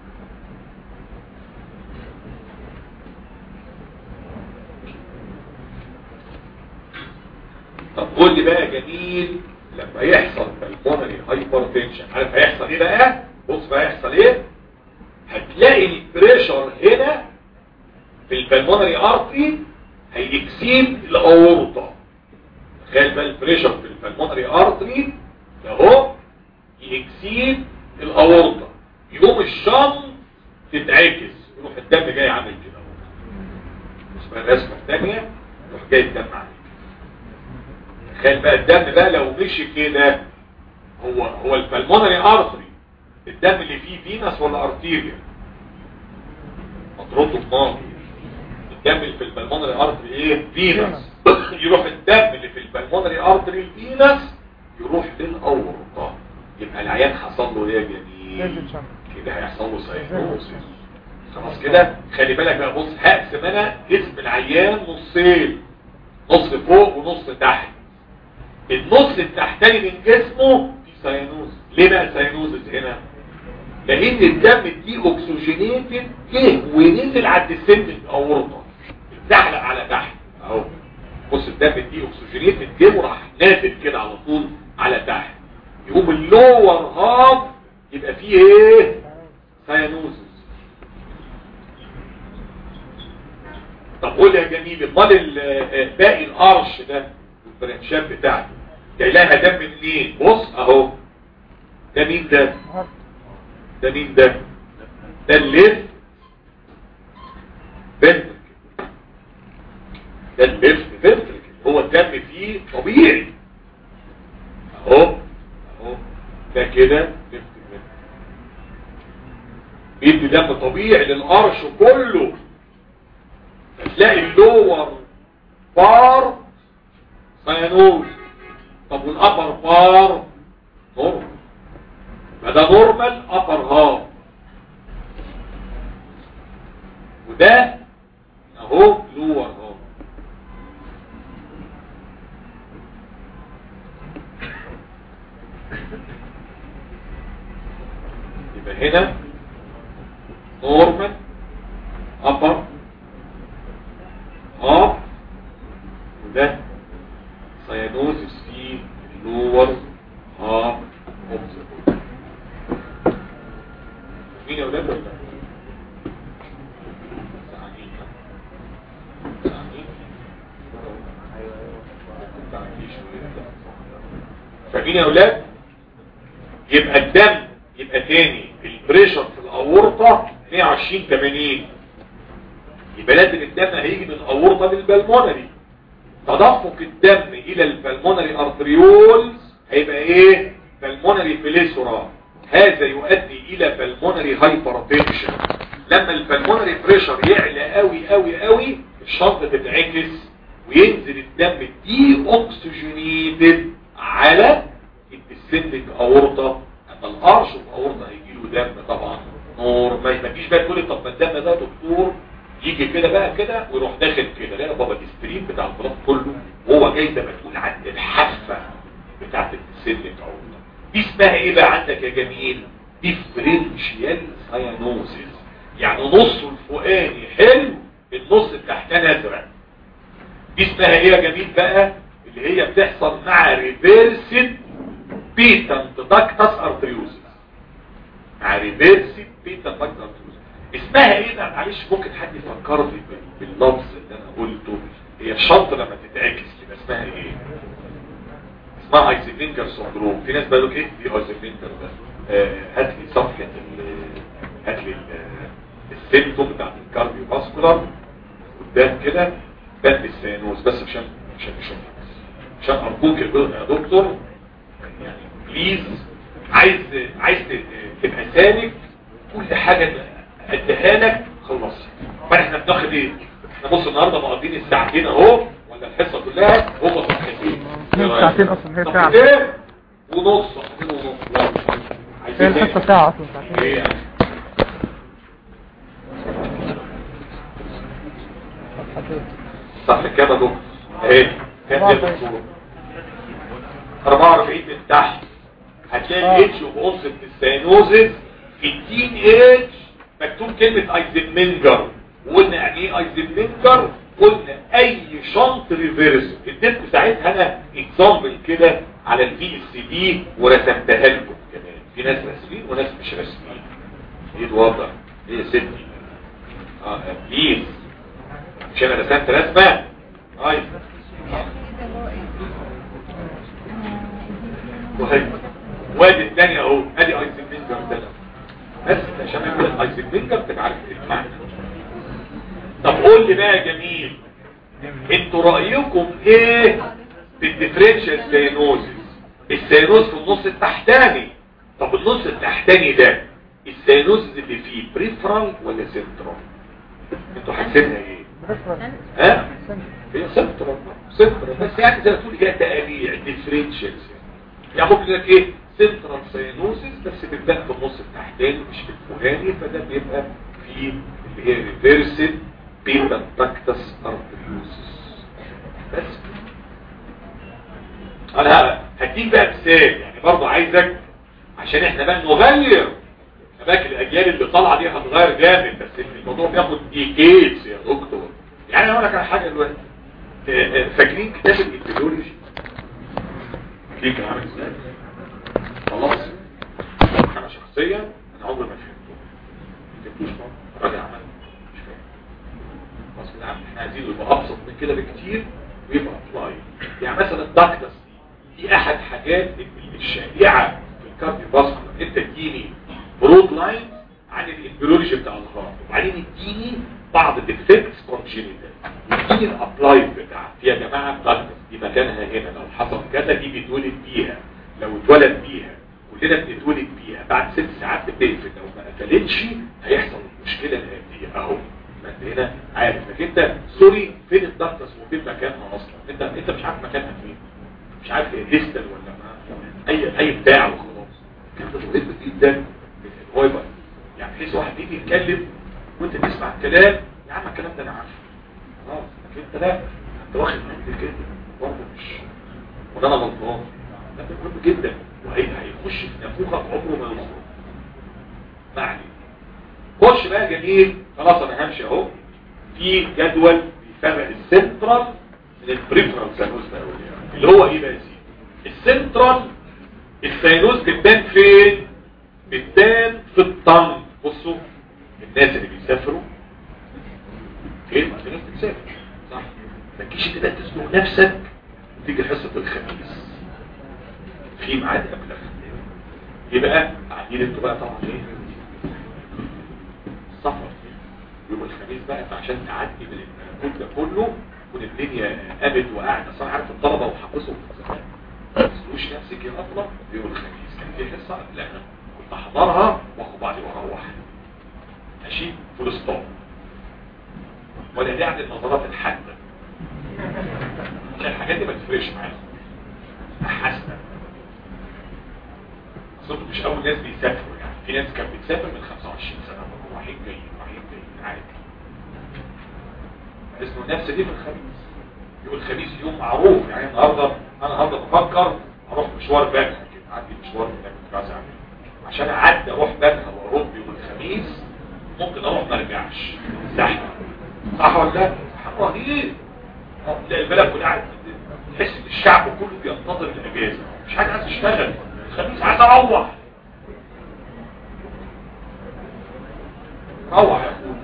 Speaker 1: طب قول لي بقى يا جميل لما يحصل بالمونري هايبرتنشن عارف هيحصل ايه بقى بص بقى هيحصل ايه هتلاقي البريشر هنا في البلمونري ارتري هيكسيد الاورطه تخيل بقى البريشر في البلمونري ارتري اهو يكسيد الاورطه يقوم الشنط تتعكس يروح الدم جاي عامل كده اهو اسمها الرسمه الثانيه يروح جاي الدم عامل كده تخيل بقى الدم بقى لو مشي كده هو هو البلمونري ارتري الدم اللي فيه فينس ولا ارتيريا مطرده بنار الدم اللي في البلمونري ارتري ايه فينس يروح الدم اللي في البلمونري ارتري الفينس يروح للاورطه يبقى العيان حصل له ايه يا جميل كده هيحصل له سايكوزيس خلاص كده خلي بالك بقى بص هقسم انا جسم العيان نصين نص فوق ونص تحت النص التحتاني من جسمه في ساينوز ليه بقى ساينوزس هنا لان الدم دي اوكسجينيتد جه ونزل على الديسنت الاورطه اتزحلق على تحت اهو بص الدم دي اوكسجينيتد جه وراح نازل كده على طول على تحت يقوم اللور هاف يبقى فيه ايه ساينوزس طب قول يا جميل امال باقي القرش ده البرنشات بتاعته جاي لها دم منين بص اهو ده مين ده ده مين ده ده الليفت فنتركل ده الليفت فنتركل هو الدم فيه طبيعي اهو اهو ده كده ليفت فنتركل بيدي دم طبيعي للقرش كله فتلاقي اللور بار سيانوز طب والابر بار نورمال فده نورمال ابر هاف وده اهو لور هاف يبقى هنا نورمال ابر هاف وده سيانوزيس lower half of the body مين يا ولاد ولا زعلانين زعلانين زعلانين شوية. فاهمين يا اولاد يبقى الدم يبقى تاني البريشر في الاورطة 120 80 يبقى لازم الدم هيجي من الاورطة للبلمونري تدفق الدم الى البلمونري ارتريولز هيبقى ايه بلمونري فيليسورا هذا يؤدي الى بلمونري هايبرتنشن لما البلمونري بريشر يعلى قوي قوي قوي الشنطه تتعكس وينزل الدم دي اوكسجينيتد على الديسندنج اورطه اما الارش الاورطه هيجي له دم طبعا نور ما ما تجيش بقى تقول لي طب ما الدم ده دكتور يجي كده بقى كده ويروح داخل كده لا يا بابا الستريم بتاع البلاط كله وهو جاي زي ما تقول عند الحافه بتاعت الديسندنج اورطه دي اسمها ايه بقى عندك يا جميل ديفرنشيال ساينوزيس يعني نص الفوقاني حلو النص التحتاني ازرق دي اسمها ايه يا جميل بقى اللي هي بتحصل مع ريفيرسد بيتنت داكتس ارتريوزس مع ريفيرسد بيتنت داكتس ارتريوزس اسمها ايه بقى معلش ممكن حد يفكرني بال- باللفظ اللي انا قلته هي الشنطه لما تتعكس يبقى اسمها ايه اسمها ايزنفينجر سندروم في ناس بيقولوا ايه دي ايزنفينجر ده آه، هات لي صفحه ال- هات لي ال- السيمتوم بتاع الكارديو فاسكولار قدام كده بند السينوز بس عشان عشان نشوفها بس عشان ارجوك يا دكتور يعني بليز عايز عايز ت- تبقى سالك كل حاجه اديها لك خلصها ما احنا بناخد ايه احنا بص النهارده مقضين الساعتين اهو ولا الحصه كلها هم صفحتين إيه رأيك؟
Speaker 2: ساعتين أصلاً، هي ساعة.
Speaker 1: صفحتين ونص صفحتين ونص يلا.
Speaker 2: هي
Speaker 1: عايزين إيه؟
Speaker 2: الحصة ساعة أصلا ساعتين
Speaker 1: ايه يعني؟ صح كام يا دكتور اهي كام دي الصورة 44 من تحت هتلاقي الاتش وبقصة السينوزز في التين ايج مكتوب كلمة ايزنمنجر وقلنا يعني ايه ايزنمنجر قلنا اي شنط ريفيرس اديتكم ساعتها انا اكزامبل كده على الفي اس دي ورسمتها لكم كمان في ناس راسمين وناس مش راسمين ايه الوضع ايه يا ستي اه بليز مش انا رسمت رسمه طيب وهي وادي الثاني اهو ادي ايزنبنجر ده بس عشان يقول ايزنبنجر تبقى عارف ايه المعنى طب قول لي بقى يا جميل انتوا رايكم ايه في الديفرنشال سينوزيس السينوز في النص التحتاني طب النص التحتاني ده السينوزيس اللي فيه بريفرال ولا سنترال انتوا حاسينها ايه ها هي سنترال سنترال بس يعني زي ما تقول هي تقاليع ديفرنشال يعني ممكن لك ايه سنترال سينوزيس بس بتبدا في النص التحتاني مش في الفوقاني فده بيبقى في اللي هي ريفيرسد بيتا تاكتس ارتريوسس بس انا هديك بقى مثال يعني برضه عايزك عشان احنا بقى نغير اماكن الاجيال اللي طالعه دي هتغير جامد بس الموضوع بياخد ديكيدز يا دكتور يعني اقول لك على حاجه دلوقتي آه، آه، فاكرين كتاب الانتيولوجي ليه كان عامل ازاي خلاص انا شخصيا انا عمري ما فهمته ما فهمتوش خالص. الراجل عمل مش فاهم خلاص كده عم- احنا عايزينه يبقى ابسط من كده بكتير ويبقى ابلاي يعني مثلا الدكتس دي احد حاجات الشائعه في الكارديو فاسكولار انت تديني برود لاين عن الامبريولوجي بتاع الهارت وبعدين اديني بعض الديفكتس كونجينيتال اديني الابلاي بتاعها يا جماعه الدكتس دي مكانها هنا لو حصل كذا دي بيتولد بيها لو اتولد بيها كلنا بنتولد بيها بعد ست ساعات بتقفل لو ما قفلتش هيحصل المشكله الاتيه اهو ما انت هنا عارف انك انت سوري فين الدكتس وفين مكانها اصلا انت انت مش عارف مكانها فين مش عارف هي ديستال ولا ما اي اي بتاع وخلاص الكلام ده مهم جدا هو يبقى يعني بحيث واحد يجي يتكلم وانت تسمع الكلام يا عم الكلام ده انا عارفه خلاص لكن انت لا انت واخد من كده برضه مش وده انا غلطان ده مهم جدا وهيخش في نافوخك عمره ما يوصل ما علينا خش بقى جميل خلاص انا همشي اهو في جدول بيفرق السنترال من البريفرال سانوس اللي هو ايه بقى يا سيدي السنترال السينوز بتبان فين بتبان في الطن بصوا الناس اللي بيسافروا فين ما في ناس بتسافر صح ما تجيش كده تزنق نفسك وتيجي حصه الخميس في ميعاد قبلها يبقى قاعدين انتوا بقى طبعا ايه السفر يوم الخميس بقى فعشان تعدي من المجهود ده كله والدنيا قامت وقاعده صح عارف الطلبه وحافظهم في زمان ما تسلوش نفسك يا اطلع يوم الخميس كان في حصه قبلها كنت احضرها واخد بعضي واروح ماشي فول ستوب ولا داعي للنظرات الحاده عشان الحاجات دي ما تفرقش معانا حاسه اصل مش اول ناس بيسافروا يعني في ناس كانت بتسافر من 25 سنه رايحين جايين رايحين جايين عادي اسمه نفس دي في الخميس يوم الخميس يوم معروف يعني النهارده انا النهارده بفكر اروح مشوار بنها كده عندي مشوار هناك كنت عايز اعمله عشان اعدي اروح بنها واروح يوم الخميس ممكن اروح ما ارجعش زحمه صح ولا لا؟ زحمه رهيب تلاقي البلد كلها قاعد تحس ان الشعب كله بينتظر الاجازه مش حد عايز يشتغل الخميس عايز اروح روح يا اخويا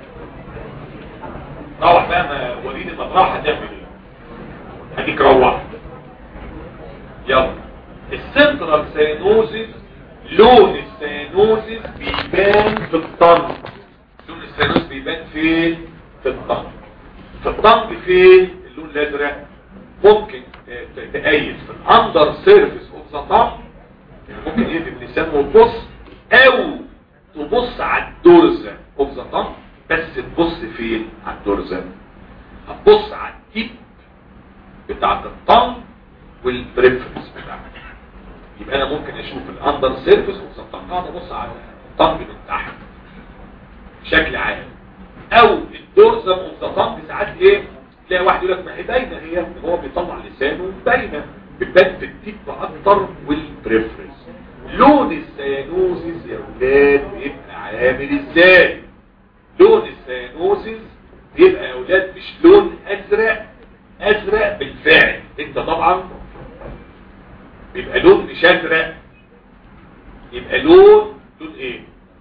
Speaker 1: روح بقى ما وليد المطرح هتعمل ايه هديك روح يلا السنترال سينوزيس لون السينوزيس بيبان في الطن لون السينوزيس بيبان فين في الطن في الطن فين اللون الازرق ممكن تقيد في الاندر سيرفيس اوف ذا طن ممكن يقلب لسانه وتبص او تبص على الدرزه اوف ذا طن بس تبص فين على الدرزه هتبص على التيب بتاعت الطن والبريفرنس بتاعتها يبقى انا ممكن اشوف الاندر سيرفيس اوف ذا طن اقعد ابص على الطن من تحت بشكل عام او الدرزه اوف ذا طن ساعات ايه تلاقي واحد يقول لك ما هي باينه هي هو بيطلع لسانه باينه بتبان في التيب اكتر والبريفرنس لون السيانوزيس يا ولاد بيبقى عامل ازاي لون السيانوزيس بيبقى يا ولاد مش لون ازرق ازرق بالفعل انت طبعا بيبقى لون مش ازرق يبقى لون لون ايه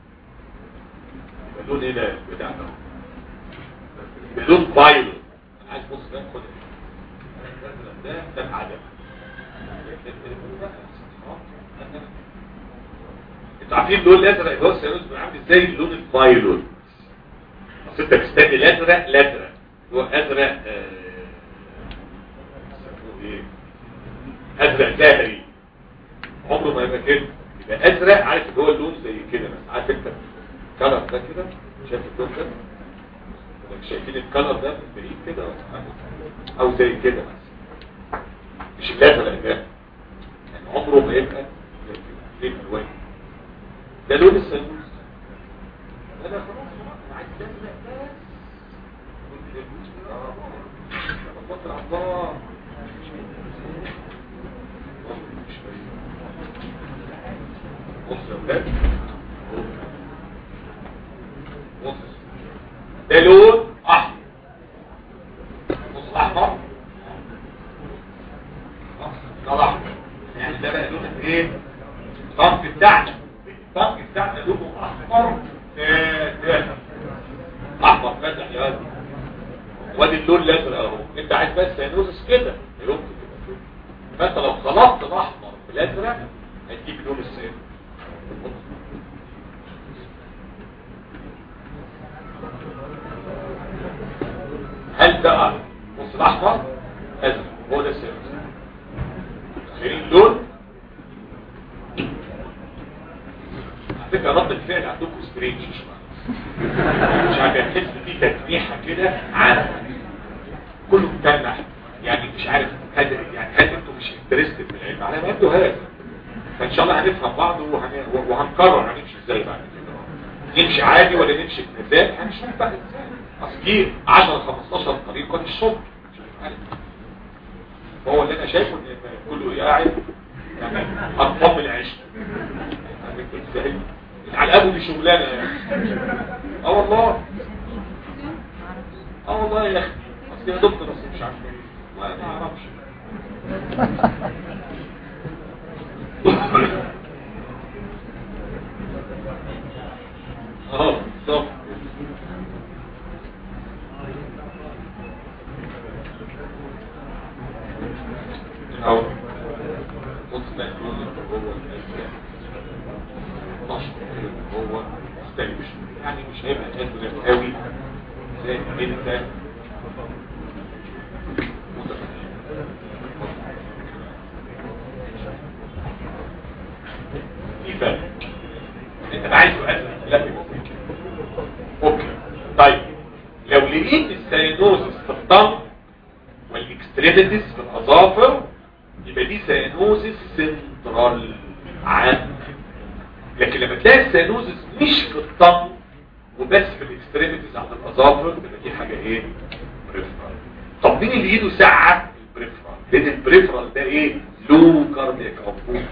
Speaker 1: يبقى لون ايه ده بتاع ده يبقى لون فايلوت عايز بص ده خد ده ده عدم انتوا عارفين اللون الازرق اللي هو السيروس عامل ازاي اللون الفايلوت اصل انت مستني الازرق الازرق هو ازرق ايه ازرق زهري عمره ما يبقى كده يبقى ازرق عارف اللي هو اللون زي كده بس عارف انت الكلر ده كده شايف اللون ده شايفين الكلر ده من بعيد كده او زي كده بس مش الازرق ده يعني عمره ما يبقى زي كده الوان ده لون السلوس انا خلاص انا عايز ازرق بس بطل الله بص يا ولاد بص ده لون احمر بص احمر ده احمر يعني ده بقى لون ايه الطنف بتاعنا الطنف بتاعنا لونه احمر فاتح احمر فاتح يا ولد وادي اللون الازرق اهو انت عايز بس ينوزس كده يمكن تبقى كده فانت لو خلطت الاحمر بالازرق هتجيب لون السيف هل ده بص الاحمر ازرق هو ده السيف تخيلين اللون على فكره رد الفعل عندكم سترينج شويه مش عارف هتحس في تجميحه كده عن كله مجمع يعني مش عارف هل يعني هل انتوا مش انترستد في العلم على ما يبدو هذا فان شاء الله هنفهم بعض وهن... وهنقرر هنمشي ازاي بعد كده نمشي عادي ولا نمشي بمزاج هنشوف بقى ازاي اصل دي 10 15 طريقه للشغل فهو اللي انا شايفه ان كله قاعد يعني ارقام العيش ازاي على ابو دي شغلانه يعني اه والله اه والله يا اخي اصل يا دكتور بس مش عارف ايه ما اعرفش هو مش يعني مش هيبقى ادرس قوي زي ما انت في فرق انت عايز سؤال لا اوكي طيب لو لقيت السيانوزس في الطن والاكستريميتيز في الاظافر يبقى دي سيانوزس سنترال عام لكن لما تلاقي السيانوزس مش في الطن وبس في الاكستريميتيز عند الاظافر يبقى دي حاجه ايه بريفرال طب مين اللي ايده ساعه البريفرال لان البريفرال ده ايه لو كاردياك اوتبوت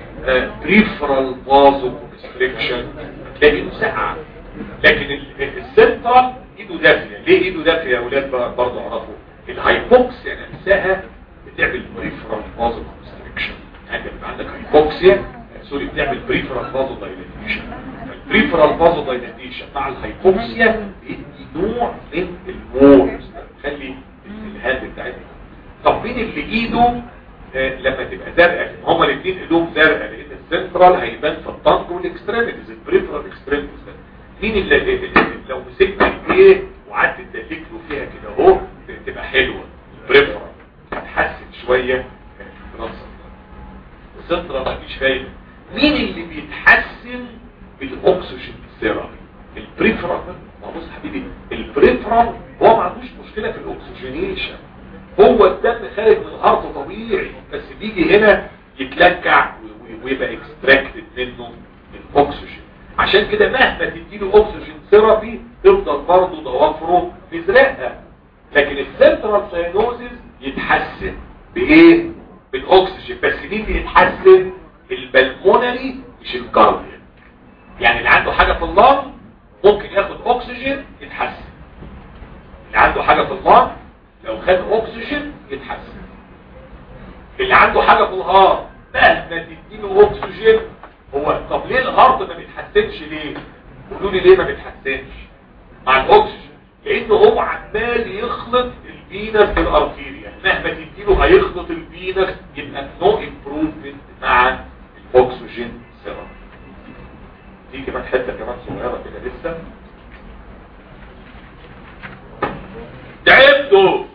Speaker 1: بريفرال فازو كونستريكشن تلاقي ايده ساعه لكن السنترال ايده دافيه ليه ايده دافيه يا اولاد برضه اعرفوا الهايبوكسيا نفسها بتعمل بريفرال فازو كونستريكشن يعني بيبقى عندك هايبوكسيا سوري بتعمل بريفرال فازو دايليتيشن البريفرال فازو دايليتيشن مع الهايبوكسيا بيدي نوع من المورز خلي الهاند بتاعتنا طب مين اللي ايده آه لما تبقى زرقاء هما الاثنين ايدهم زرقاء لان السنترال هيبان في الطنج والاكستريميتيز البريفرال اكستريميتيز مين اللي, اللي لو مسكنا ايه وقعدت تدلك له فيها كده اهو تبقى حلوه البريفرال هتحسن شويه الدراسه السنترال مفيش فايده مين اللي بيتحسن بالاكسجين ثيرابي البريفرال ما بص حبيبي البريفرال هو ما عندوش مشكله في الاكسجينيشن هو الدم خارج من الهارت طبيعي بس بيجي هنا يتلكع ويبقى اكستراكتد منه الاكسجين عشان كده مهما تديله اكسجين ثيرابي تفضل برضه ضوافره مزرقه لكن السنترال ساينوزيس يتحسن بايه بالاكسجين بس مين اللي يتحسن البلمونري مش الكاردياك يعني اللي عنده حاجه في اللنج ممكن ياخد اكسجين يتحسن اللي عنده حاجه في اللنج لو خد اكسجين يتحسن اللي عنده حاجه في الهارت مهما تديله اكسجين هو طب ليه الهارت ما بيتحسنش ليه قولوا لي ليه ما بيتحسنش مع الاكسجين لانه هو عمال يخلط الفينس بالارتيريا مهما تديله هيخلط الفينس يبقى نو امبروفمنت مع الاكسجين سيرم دي كمان حته كمان صغيره كده لسه تعبتوا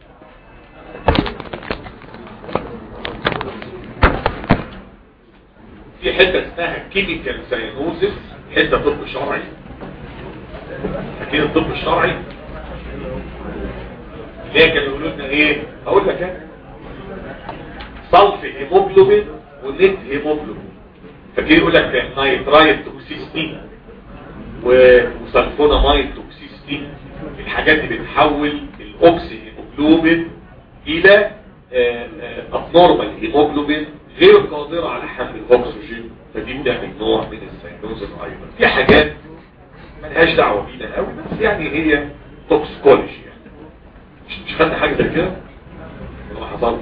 Speaker 1: في حته اسمها كيميكال ساينوزس حته طب شرعي اكيد الطب الشرعي ليه كانوا يقولوا لنا ايه هقول لك ايه صلف هيموجلوبين ونت هيموجلوبين فكده يقول لك نايترايت توكسيستين وسلفونامايد توكسيستين الحاجات دي بتحول الاوكسي هيموجلوبين الى ابنورمال هيموجلوبين غير قادرة على حمل الاكسجين فدي بتعمل نوع من السينوزس ايضا في حاجات ملهاش دعوه بينا قوي بس يعني هي توكسيكولوجي يعني مش مش خدنا حاجه زي كده ما حصلش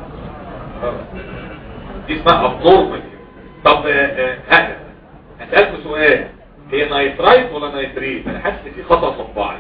Speaker 1: دي اسمها ابنورمال طب هذا هسألكوا سؤال هي نايترايت ولا نايتريت انا حاسس ان في خطأ مطبعي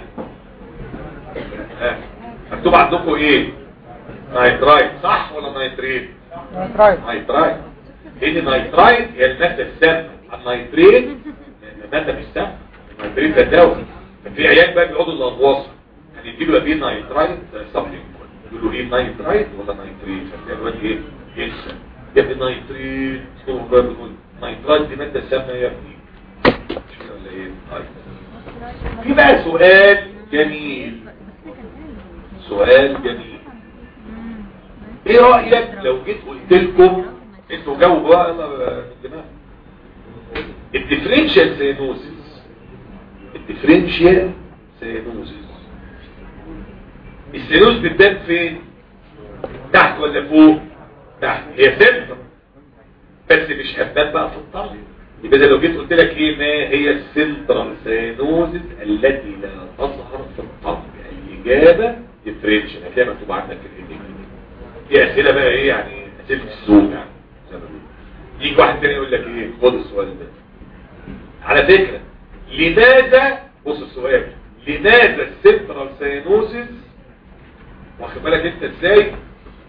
Speaker 1: مكتوب عندكم ايه نايترايت صح ولا نايتريت
Speaker 2: نايترايت
Speaker 1: نايترايت لان نايترايت هي المادة السامة النايتريت المادة مش سامة النايتريت ده دواء ففي عيال بقى بيقعدوا الاغواص يعني يجيبوا بيه نايترايت سبلينج يقولوا ايه نايترايت ولا نايتريت فتلاقي الواد ايه ينسى يا ابني نايتريت هو بقى بيقول نايترايت دي مادة سامة يا ابني مش كده ولا ايه طيب. في بقى سؤال جميل سؤال جميل ايه رأيك لو جيت قلت لكم انتوا جاوبوا بقى انا من دماغي الديفرنشال سينوزيس الديفرنشال سينوزيس السينوز بتبان فين تحت ولا فوق تحت هي سنتر بس مش هتبان بقى في الطرف يبقى ده لو جيت قلت لك ايه ما هي السنترال سينوزيس التي لا تظهر في الطرف الاجابه ديفرنشال هتلاقيها مكتوب عندك في الايدين دي اسئله بقى ايه يعني اسئله السوق يعني زي ما بيقولوا يجي واحد تاني يقول لك ايه خد السؤال ده على فكره لماذا بص السؤال لماذا السنترال سينوزيس واخد بالك انت ازاي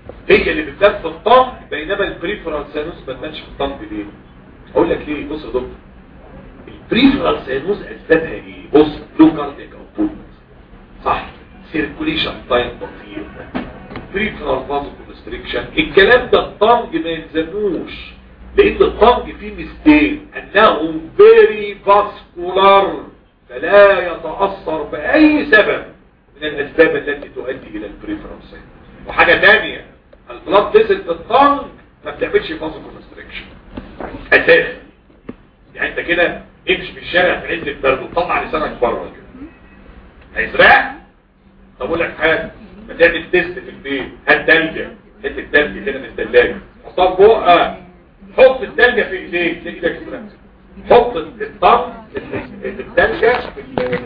Speaker 1: هي اللي بتبان في الطنج بينما البريفرال سانوس ما تبانش في الطنج ليه اقول لك ليه بص يا دكتور البريفرال سانوس اسبابها ايه بص لو كارديك اوتبوت صح سيركوليشن تايم بطيء بريفرال فازو كونستريكشن الكلام ده الطنج ما يلزموش لان الطنج فيه ميزتين انه فيري فاسكولار فلا يتاثر باي سبب من الاسباب التي تؤدي الى البريفرال سانوس وحاجه ثانيه البلاد فيزل في الطنج ما بتعملش فازو كونستريكشن اساسي يعني انت كده امشي في الشارع في عز البرد وطلع لسانك بره كده هيزرع طب اقول لك حاجه ما تعمل تيست في البيت هات تلجه حته تلج كده من الثلاجه حطها في بقك حط التلجه في ايديك تلاقي ايدك ازرق حط الطم التلجه في ال-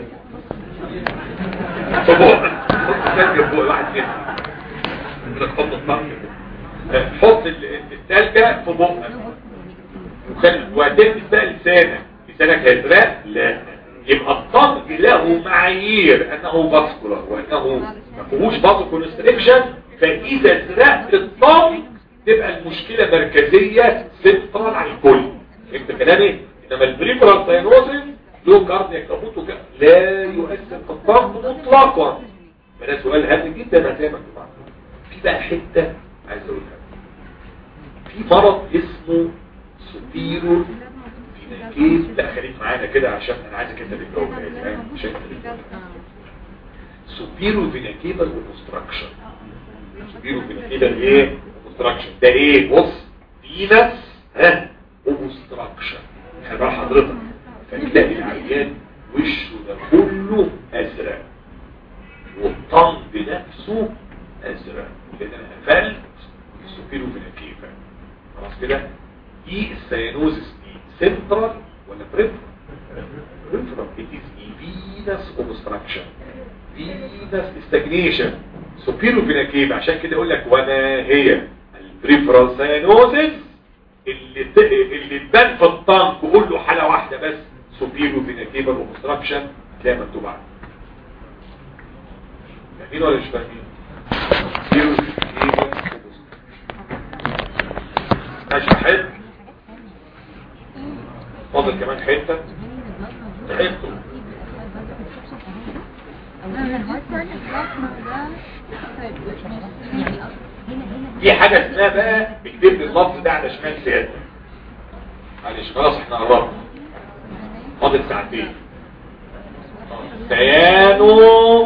Speaker 1: في بقك حط التلجه في بق واحد كده يقول لك حط الطم كده. حط ال- التلجه في بقك وخلي وهتلبس بقى لسانك لسانك هيزرق لا يبقى الطنج له معايير انه فاسكولار وانه ما فيهوش بازو كونستريكشن فاذا زرقت الطنج تبقى المشكله مركزيه سنترال على الكل فهمت كلامي انما البريفرال ساينوزيس له كاردياك كابوت وك- لا يؤثر في الطنج مطلقا فده سؤال هام جدا هتلاقي مكتوب عنه. في بقى حته عايز اقولها في مرض اسمه سوبيرو فيناكيز لا خليك معانا كده عشان انا عايزك انت اللي تجاوب مش انت اللي تجاوب. سوبيرو فيناكيبل وكونستراكشن سوبيرو فيناكيبل ايه وكونستراكشن ده ايه بص فينس ها وكونستراكشن خلي بال حضرتك فتلاقي العيان وشه ده كله ازرق والطنب نفسه ازرق لان انا قفلت السوبيرو فيناكيبل خلاص كده دي السيانوزس دي سنترال ولا بريفرال بريفرال it is a venous obstruction venous stagnation superior vena cava عشان كده يقول لك وما هي البريفرال سيانوزس اللي ت... اللي تبان في الطنك قول له حاله واحده بس superior vena cava obstruction هتلاقي مكتوب عنه فاهمين ولا مش فاهمين؟ superior vena cava obstruction ماشي حلو فاضل كمان حته حته في حاجه اسمها بقى اكتب لي اللفظ ده على شمال سيادة معلش خلاص احنا قربنا فاضل ساعتين سيانو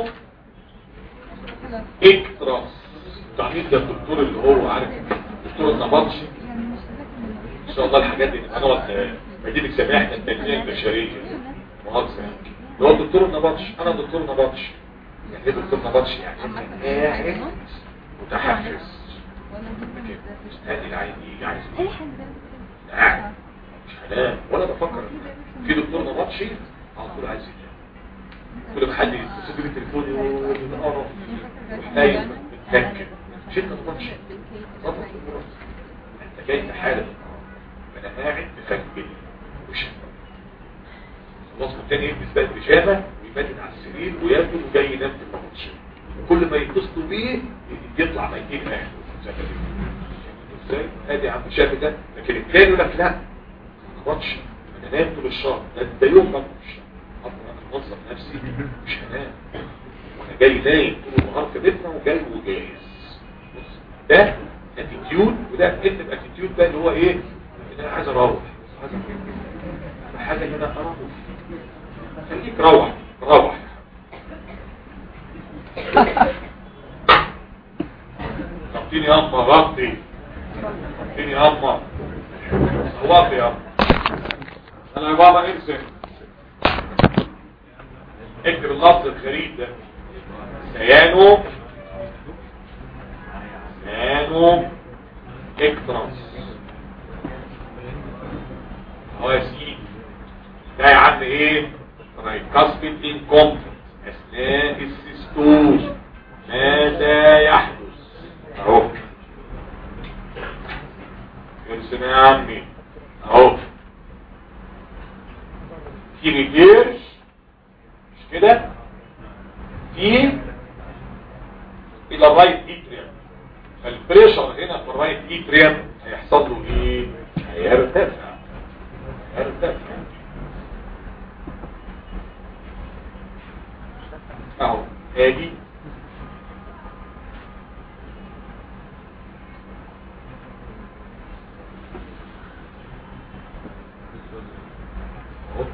Speaker 1: اكتراس تعميد ده الدكتور اللي هو عارف الدكتور النبطشي ان شاء الله الحاجات دي انا وقت مدينة سماح التنمية البشرية مهندس يعني اللي هو الدكتور النبطشي انا دكتور نبطشي يعني ايه دكتور نبطشي يعني انا قاعد متحفز هادي العين يجي عايز إيه؟ قاعد مش هنام ولا بفكر في دكتور نبطشي على طول عايز ينام كل ما حد يتصل لي تليفون يقول لي ده قرف نايم متكن مش انت نبطشي ظبط الدراسة. انت جاي في حاله انا قاعد مفكر مش خلاص والتاني يلبس بقى البيجامه ويبدل على السرير وياكل وجاي ينام في الماتش وكل ما يتصلوا بيه يطلع ميتين اهله زي ما بيقولوا. ازاي ادي يا عم شاف ده لكن التاني يقول لك لا ماتش انا نام طول الشهر ده ده يوم ما مش انا انظم نفسي مش هنام وانا جاي نايم طول النهار في بيتنا وجاي وجايز بص ده اتيتيود وده اكتب اتيتيود ده اللي هو ايه ان انا عايز اروح عايز اروح حاجه ان انا اروح خليك روح روح غطيني يا اما غطي غطيني يا اما غطي يا اما انا يا بابا ارسم اكتب اللفظ الغريب ده سيانو سيانو اكترانس هو يا سيدي ده يا عم ايه رايكاسبيد انكومبت اثناء السيستول ماذا يحدث اهو ارسم يا عمي اهو في ريجيرش مش كده في الى الرايت اتريم فالبريشر هنا في الرايت اتريم هيحصل له ايه هيرتفع هيرتفع اهو ادي أهو.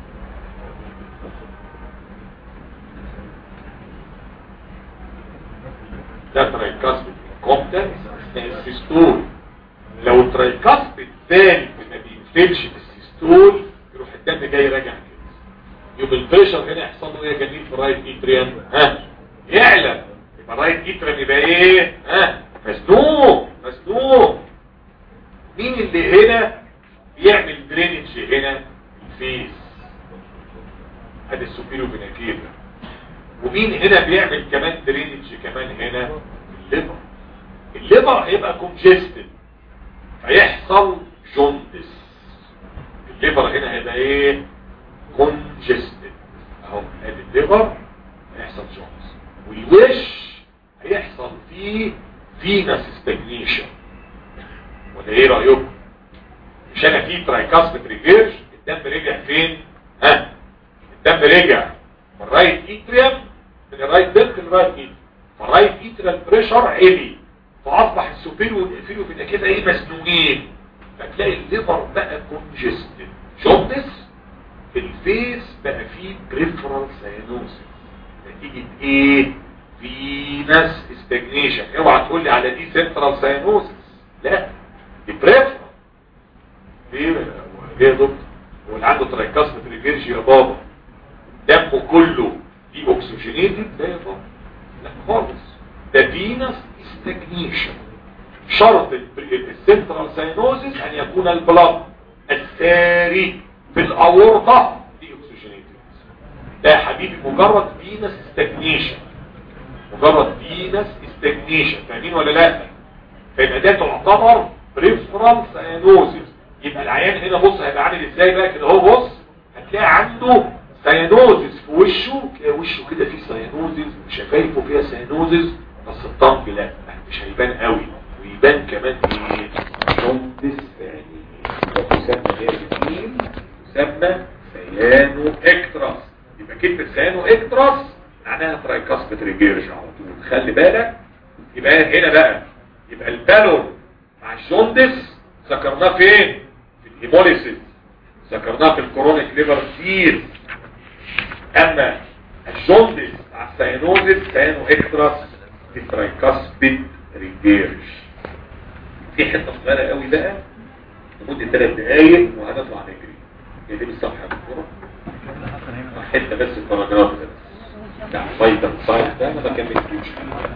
Speaker 1: ده ترايكاسبيد كومبتنس اثناء السيستول لو الترايكاسبيد ثاني ما بينفلش في السيستول يروح الدم جاي راجع كده يبقى البريشر هنا يحصل له ايه يا جميل في الرايت ايتريم ها يعلى يبقى الرايت ايتريم يبقى ايه ها مسدوم مسدوم مين اللي هنا بيعمل درينج هنا الفيس ادي السوبيرو فيناكير ومين هنا بيعمل كمان درينج كمان هنا الليفر الليفر هيبقى كونجستد فيحصل جوندس الليفر هنا هيبقى ايه كونجستد اهو ادي الليفر هيحصل جوندس والوش هيحصل فيه فينس ستاجنيشن ولا ايه رايكم مش انا في ترايكاسبت ريفيرج الدم رجع فين ها الدم رجع من الرايت اتريم من الرايت دلت للرايت اتريم فالرايت اتريم بريشر عالي فاصبح السوبيريو والانفيريو بيبقى كده ايه مسنونين فتلاقي الليفر بقى كونجستد جوندس في الفيس بقى فيه بريفرال ساينوسيس نتيجة ايه فينس استجنيشن اوعى تقول لي على دي سنترال ساينوسيس لا دي بريفرال ليه ليه يا دكتور هو اللي عنده ترايكاسمة ريفيرج يا بابا دمه كله دي اوكسجينيتد لا يا بابا لا خالص ده فينس استجنيشن شرط السنترال ساينوزيس ان يكون البلاد الساري في الاورطة دي اوكسجينيتد ده يا حبيبي مجرد فينس استجنيشن مجرد فينس استجنيشن فاهمين ولا لا فيبقى ده تعتبر بريفرال ساينوزيس يبقى العيان هنا بص هيبقى عامل ازاي بقى كده اهو بص هتلاقي عنده ساينوزيس في وشه تلاقي وشه كده فيه ساينوزيس وشفايفه فيها ساينوزيس بس الطنج لا مش هيبان قوي ويبان كمان ايه جوندس يعني يسمى ايه الاثنين يسمى سيانو اكتراس يبقى كلمه سيانو اكتراس معناها ترايكاسبت ريجيرج على طول خلي بالك يبقى هنا بقى يبقى البالون مع الجوندس ذكرناه فين في الهيموليسيس ذكرناه في الكورونيك ليفر سير اما الجوندس مع السيانوزيس سيانو اكتراس في ترايكاسبيد ريجيرج في حته صغيره قوي بقى لمده ثلاث دقايق وهنطلع نجري هي دي بالصفحه الكوره حته بس الباراجراف ده بتاع فايتال ساينس ده ما بكملش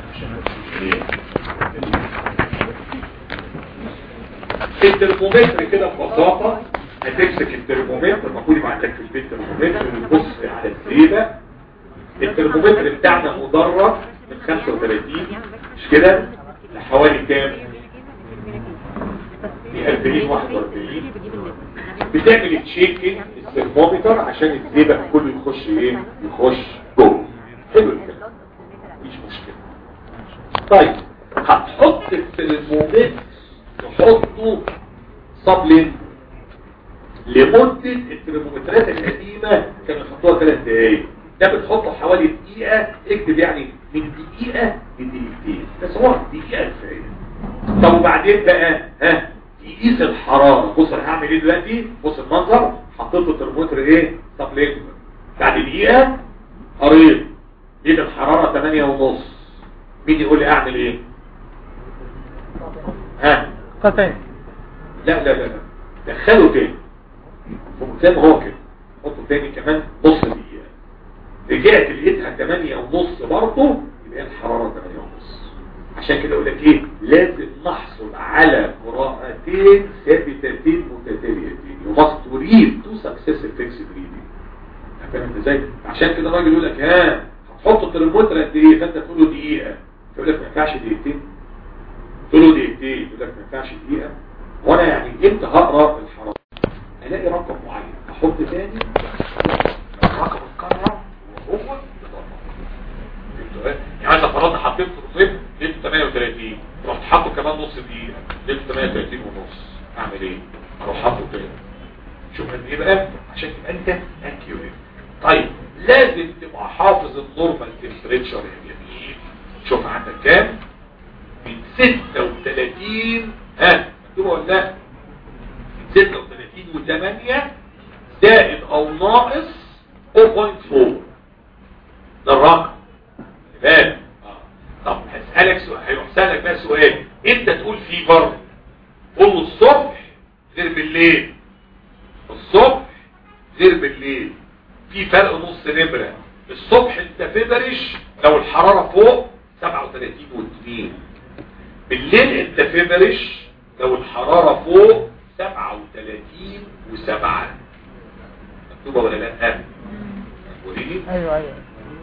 Speaker 1: الترمومتر كده ببساطة هتمسك الترمومتر المفروض يبقى عندك في البيت ترمومتر وتبص على الزيبة الترمومتر بتاعنا مدرج من 35 مش كده لحوالي كام؟ في 40 41 بتعمل تشيكينج الترمومتر عشان الزيبة كله يخش ايه؟ يخش جوه حلو الكلام مفيش مشكلة طيب هتحط الترمومتر تحطه صبلين لمدة الترمومترات القديمة كانوا يحطوها ثلاث دقايق ده بتحطه حوالي دقيقة اكتب يعني من دقيقة لدقيقتين بس هو دقيقة كفاية طب وبعدين بقى ها يقيس الحرارة بص انا هعمل ايه دلوقتي بص المنظر حطيت الترمومتر ايه صبلين بعد دقيقة قريب لقيت الحرارة 8 ونص مين يقول لي اعمل ايه ها
Speaker 2: قطعين
Speaker 1: لا لا لا لا دخله تاني زي ما هو كده حطه تاني كمان نص دقيقة رجعت لقيتها 8 ونص برضه يبقى الحرارة 8 ونص عشان كده اقول لك ايه لازم نحصل على قراءتين ثابتتين متتاليتين you must read two successive fixed reading فاهم ازاي عشان كده الراجل يقول لك ها هتحط الترمومتر قد ايه فانت تقول له دقيقه يقول لك ما ينفعش دقيقتين تقول له دقيقتين يقول لك ما ينفعش دقيقه وانا يعني امتى هقرا الحراره الاقي رقم معين احط تاني الرقم اتكرر وهو يعني مثلا فرضنا حطيت في الصيف لقيت 38 رحت اعمل ايه اروح حاطه كده شوف قد ايه بقى عشان تبقى انت اكيوريت طيب لازم تبقى حافظ النورمال تمبريتشر يا جميل شوف عندك كام من 36 ها مكتوبه ولا لا من 36 و8 زائد او ناقص 0.4 ده الرقم بالك آه. طب هسألك سؤال هيروح سألك بقى سؤال انت تقول فيفر قول له الصبح غير بالليل الصبح غير بالليل في فرق نص نمرة الصبح انت فيبرش لو الحرارة فوق 37 و2 بالليل انت فيبرش لو الحرارة فوق 37 و7 مكتوبة ولا لا وريني
Speaker 2: ايوه ايوه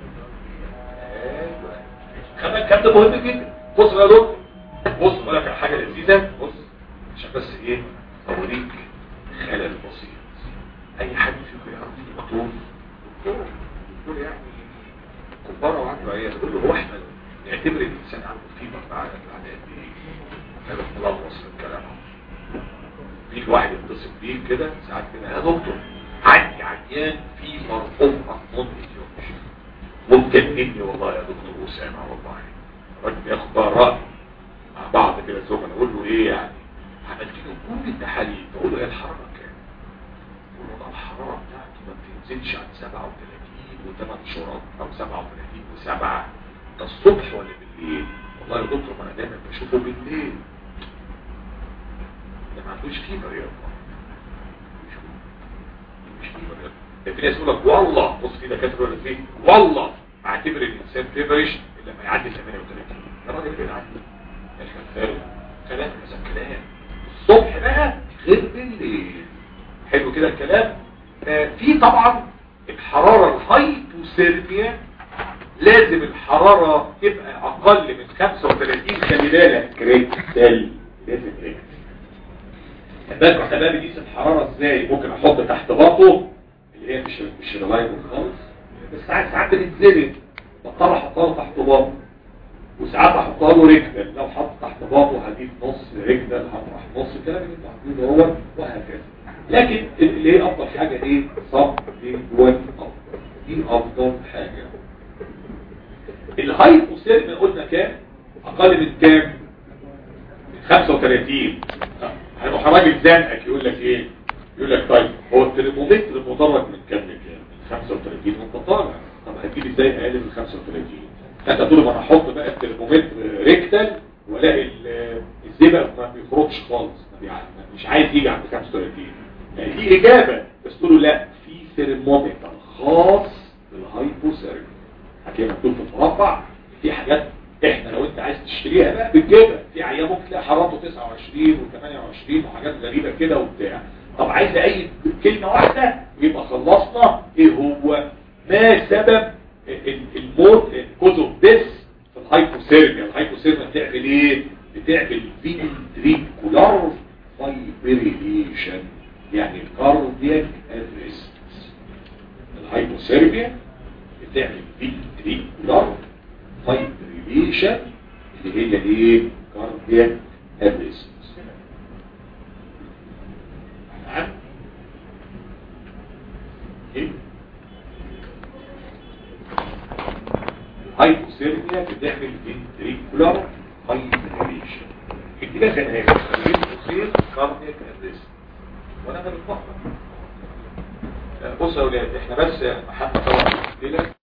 Speaker 1: كمان الكلام ده مهم جدا بص يا دكتور بص اقول لك على حاجه لذيذه بص عشان بس ايه اوريك خلل بسيط اي حد فيكم يعرف دكتور دكتور دكتور يعني كباره وعنده عيال يقول له هو احنا نعتبر الانسان عنده فيبر بعد بعد قد ايه؟ هذا ملخص في الكلام في واحد يتصل بيه كده ساعات كده يا دكتور عندي عيان فيبر اوف نون ايديولوجي ممكنني والله يا دكتور أسامة والله الراجل بياخد بقى رأي مع بعض كده زملاء اقول له ايه يعني عملت له كل التحاليل بقول له ايه الحرارة كام بقول له ده الحرارة بتاعتي ما بتنزلش عن 37 و8 شرط او 37 و7 ده الصبح ولا بالليل والله يا دكتور ما انا دايما بشوفه بالليل ده ما عندوش فيبر يا الله مش فيبر يا الله في ناس يقول لك والله بص كده كاتب ولا فيه والله اعتبر الانسان فيبرش الا لما يعدي 38 ده راجل كده عدي يا شغال كلام كذا كلام الصبح بقى غير بالليل حلو كده الكلام آه في طبعا الحرارة الهايبوثيرميا لازم الحرارة تبقى اقل من 35 خلي بالك كريستال لازم كريستال بس شباب يقيس الحرارة ازاي ممكن احط تحت باطه اللي هي مش مش ريلايبل خالص بس ساعات ساعات بتتزنق بضطر احطها له تحت باطه وساعات احطها له رجل لو حط تحت باطه هجيب نص رجل هطرح نص الكلام اللي انتوا عاملينه هو وهكذا لكن اللي هي افضل حاجه ايه صب لينجوال افضل دي افضل حاجه الهايبوثيرميا قلنا كام اقل من كام من 35 هيروح راجل زنقك يقول لك ايه يقول لك طيب هو الترمومتر مدرج من كام لكام من 35 وانت طالع طب هتجيب ازاي اقل من 35 فانت تقول ما انا احط بقى الترمومتر ريكتال والاقي ال- الزئبق ما بيخرجش خالص ما بيع- مش عايز يجي عند 35 يعني دي اجابه بس تقول له لا في ثيرمومتر خاص بالهايبوثيرميا هتلاقي مكتوب في المربع في حاجات احنا لو انت عايز تشتريها بقى بتجيبها في عيان ممكن تلاقي حرارته 29 و28 وحاجات غريبه كده وبتاع طب عايز اي كلمه واحده يبقى خلصنا ايه هو ما سبب ال- الموت كوز اوف ديس في الهايبوثيرميا الهايبوثيرميا بتعمل ايه بتعمل فينتريكولار فايبريليشن يعني كاردياك اريست الهايبوثيرميا بتعمل فينتريكولار فايبريليشن اللي هي ايه كاردياك اريست نعم ايه هايبوثيرميا بتعمل فينتريكولار فايبريليشن الدماغ كان هيك بتصير كاردياك اريست وانا ده بتفكر بصوا يا اولاد احنا بس محمد طبعا كده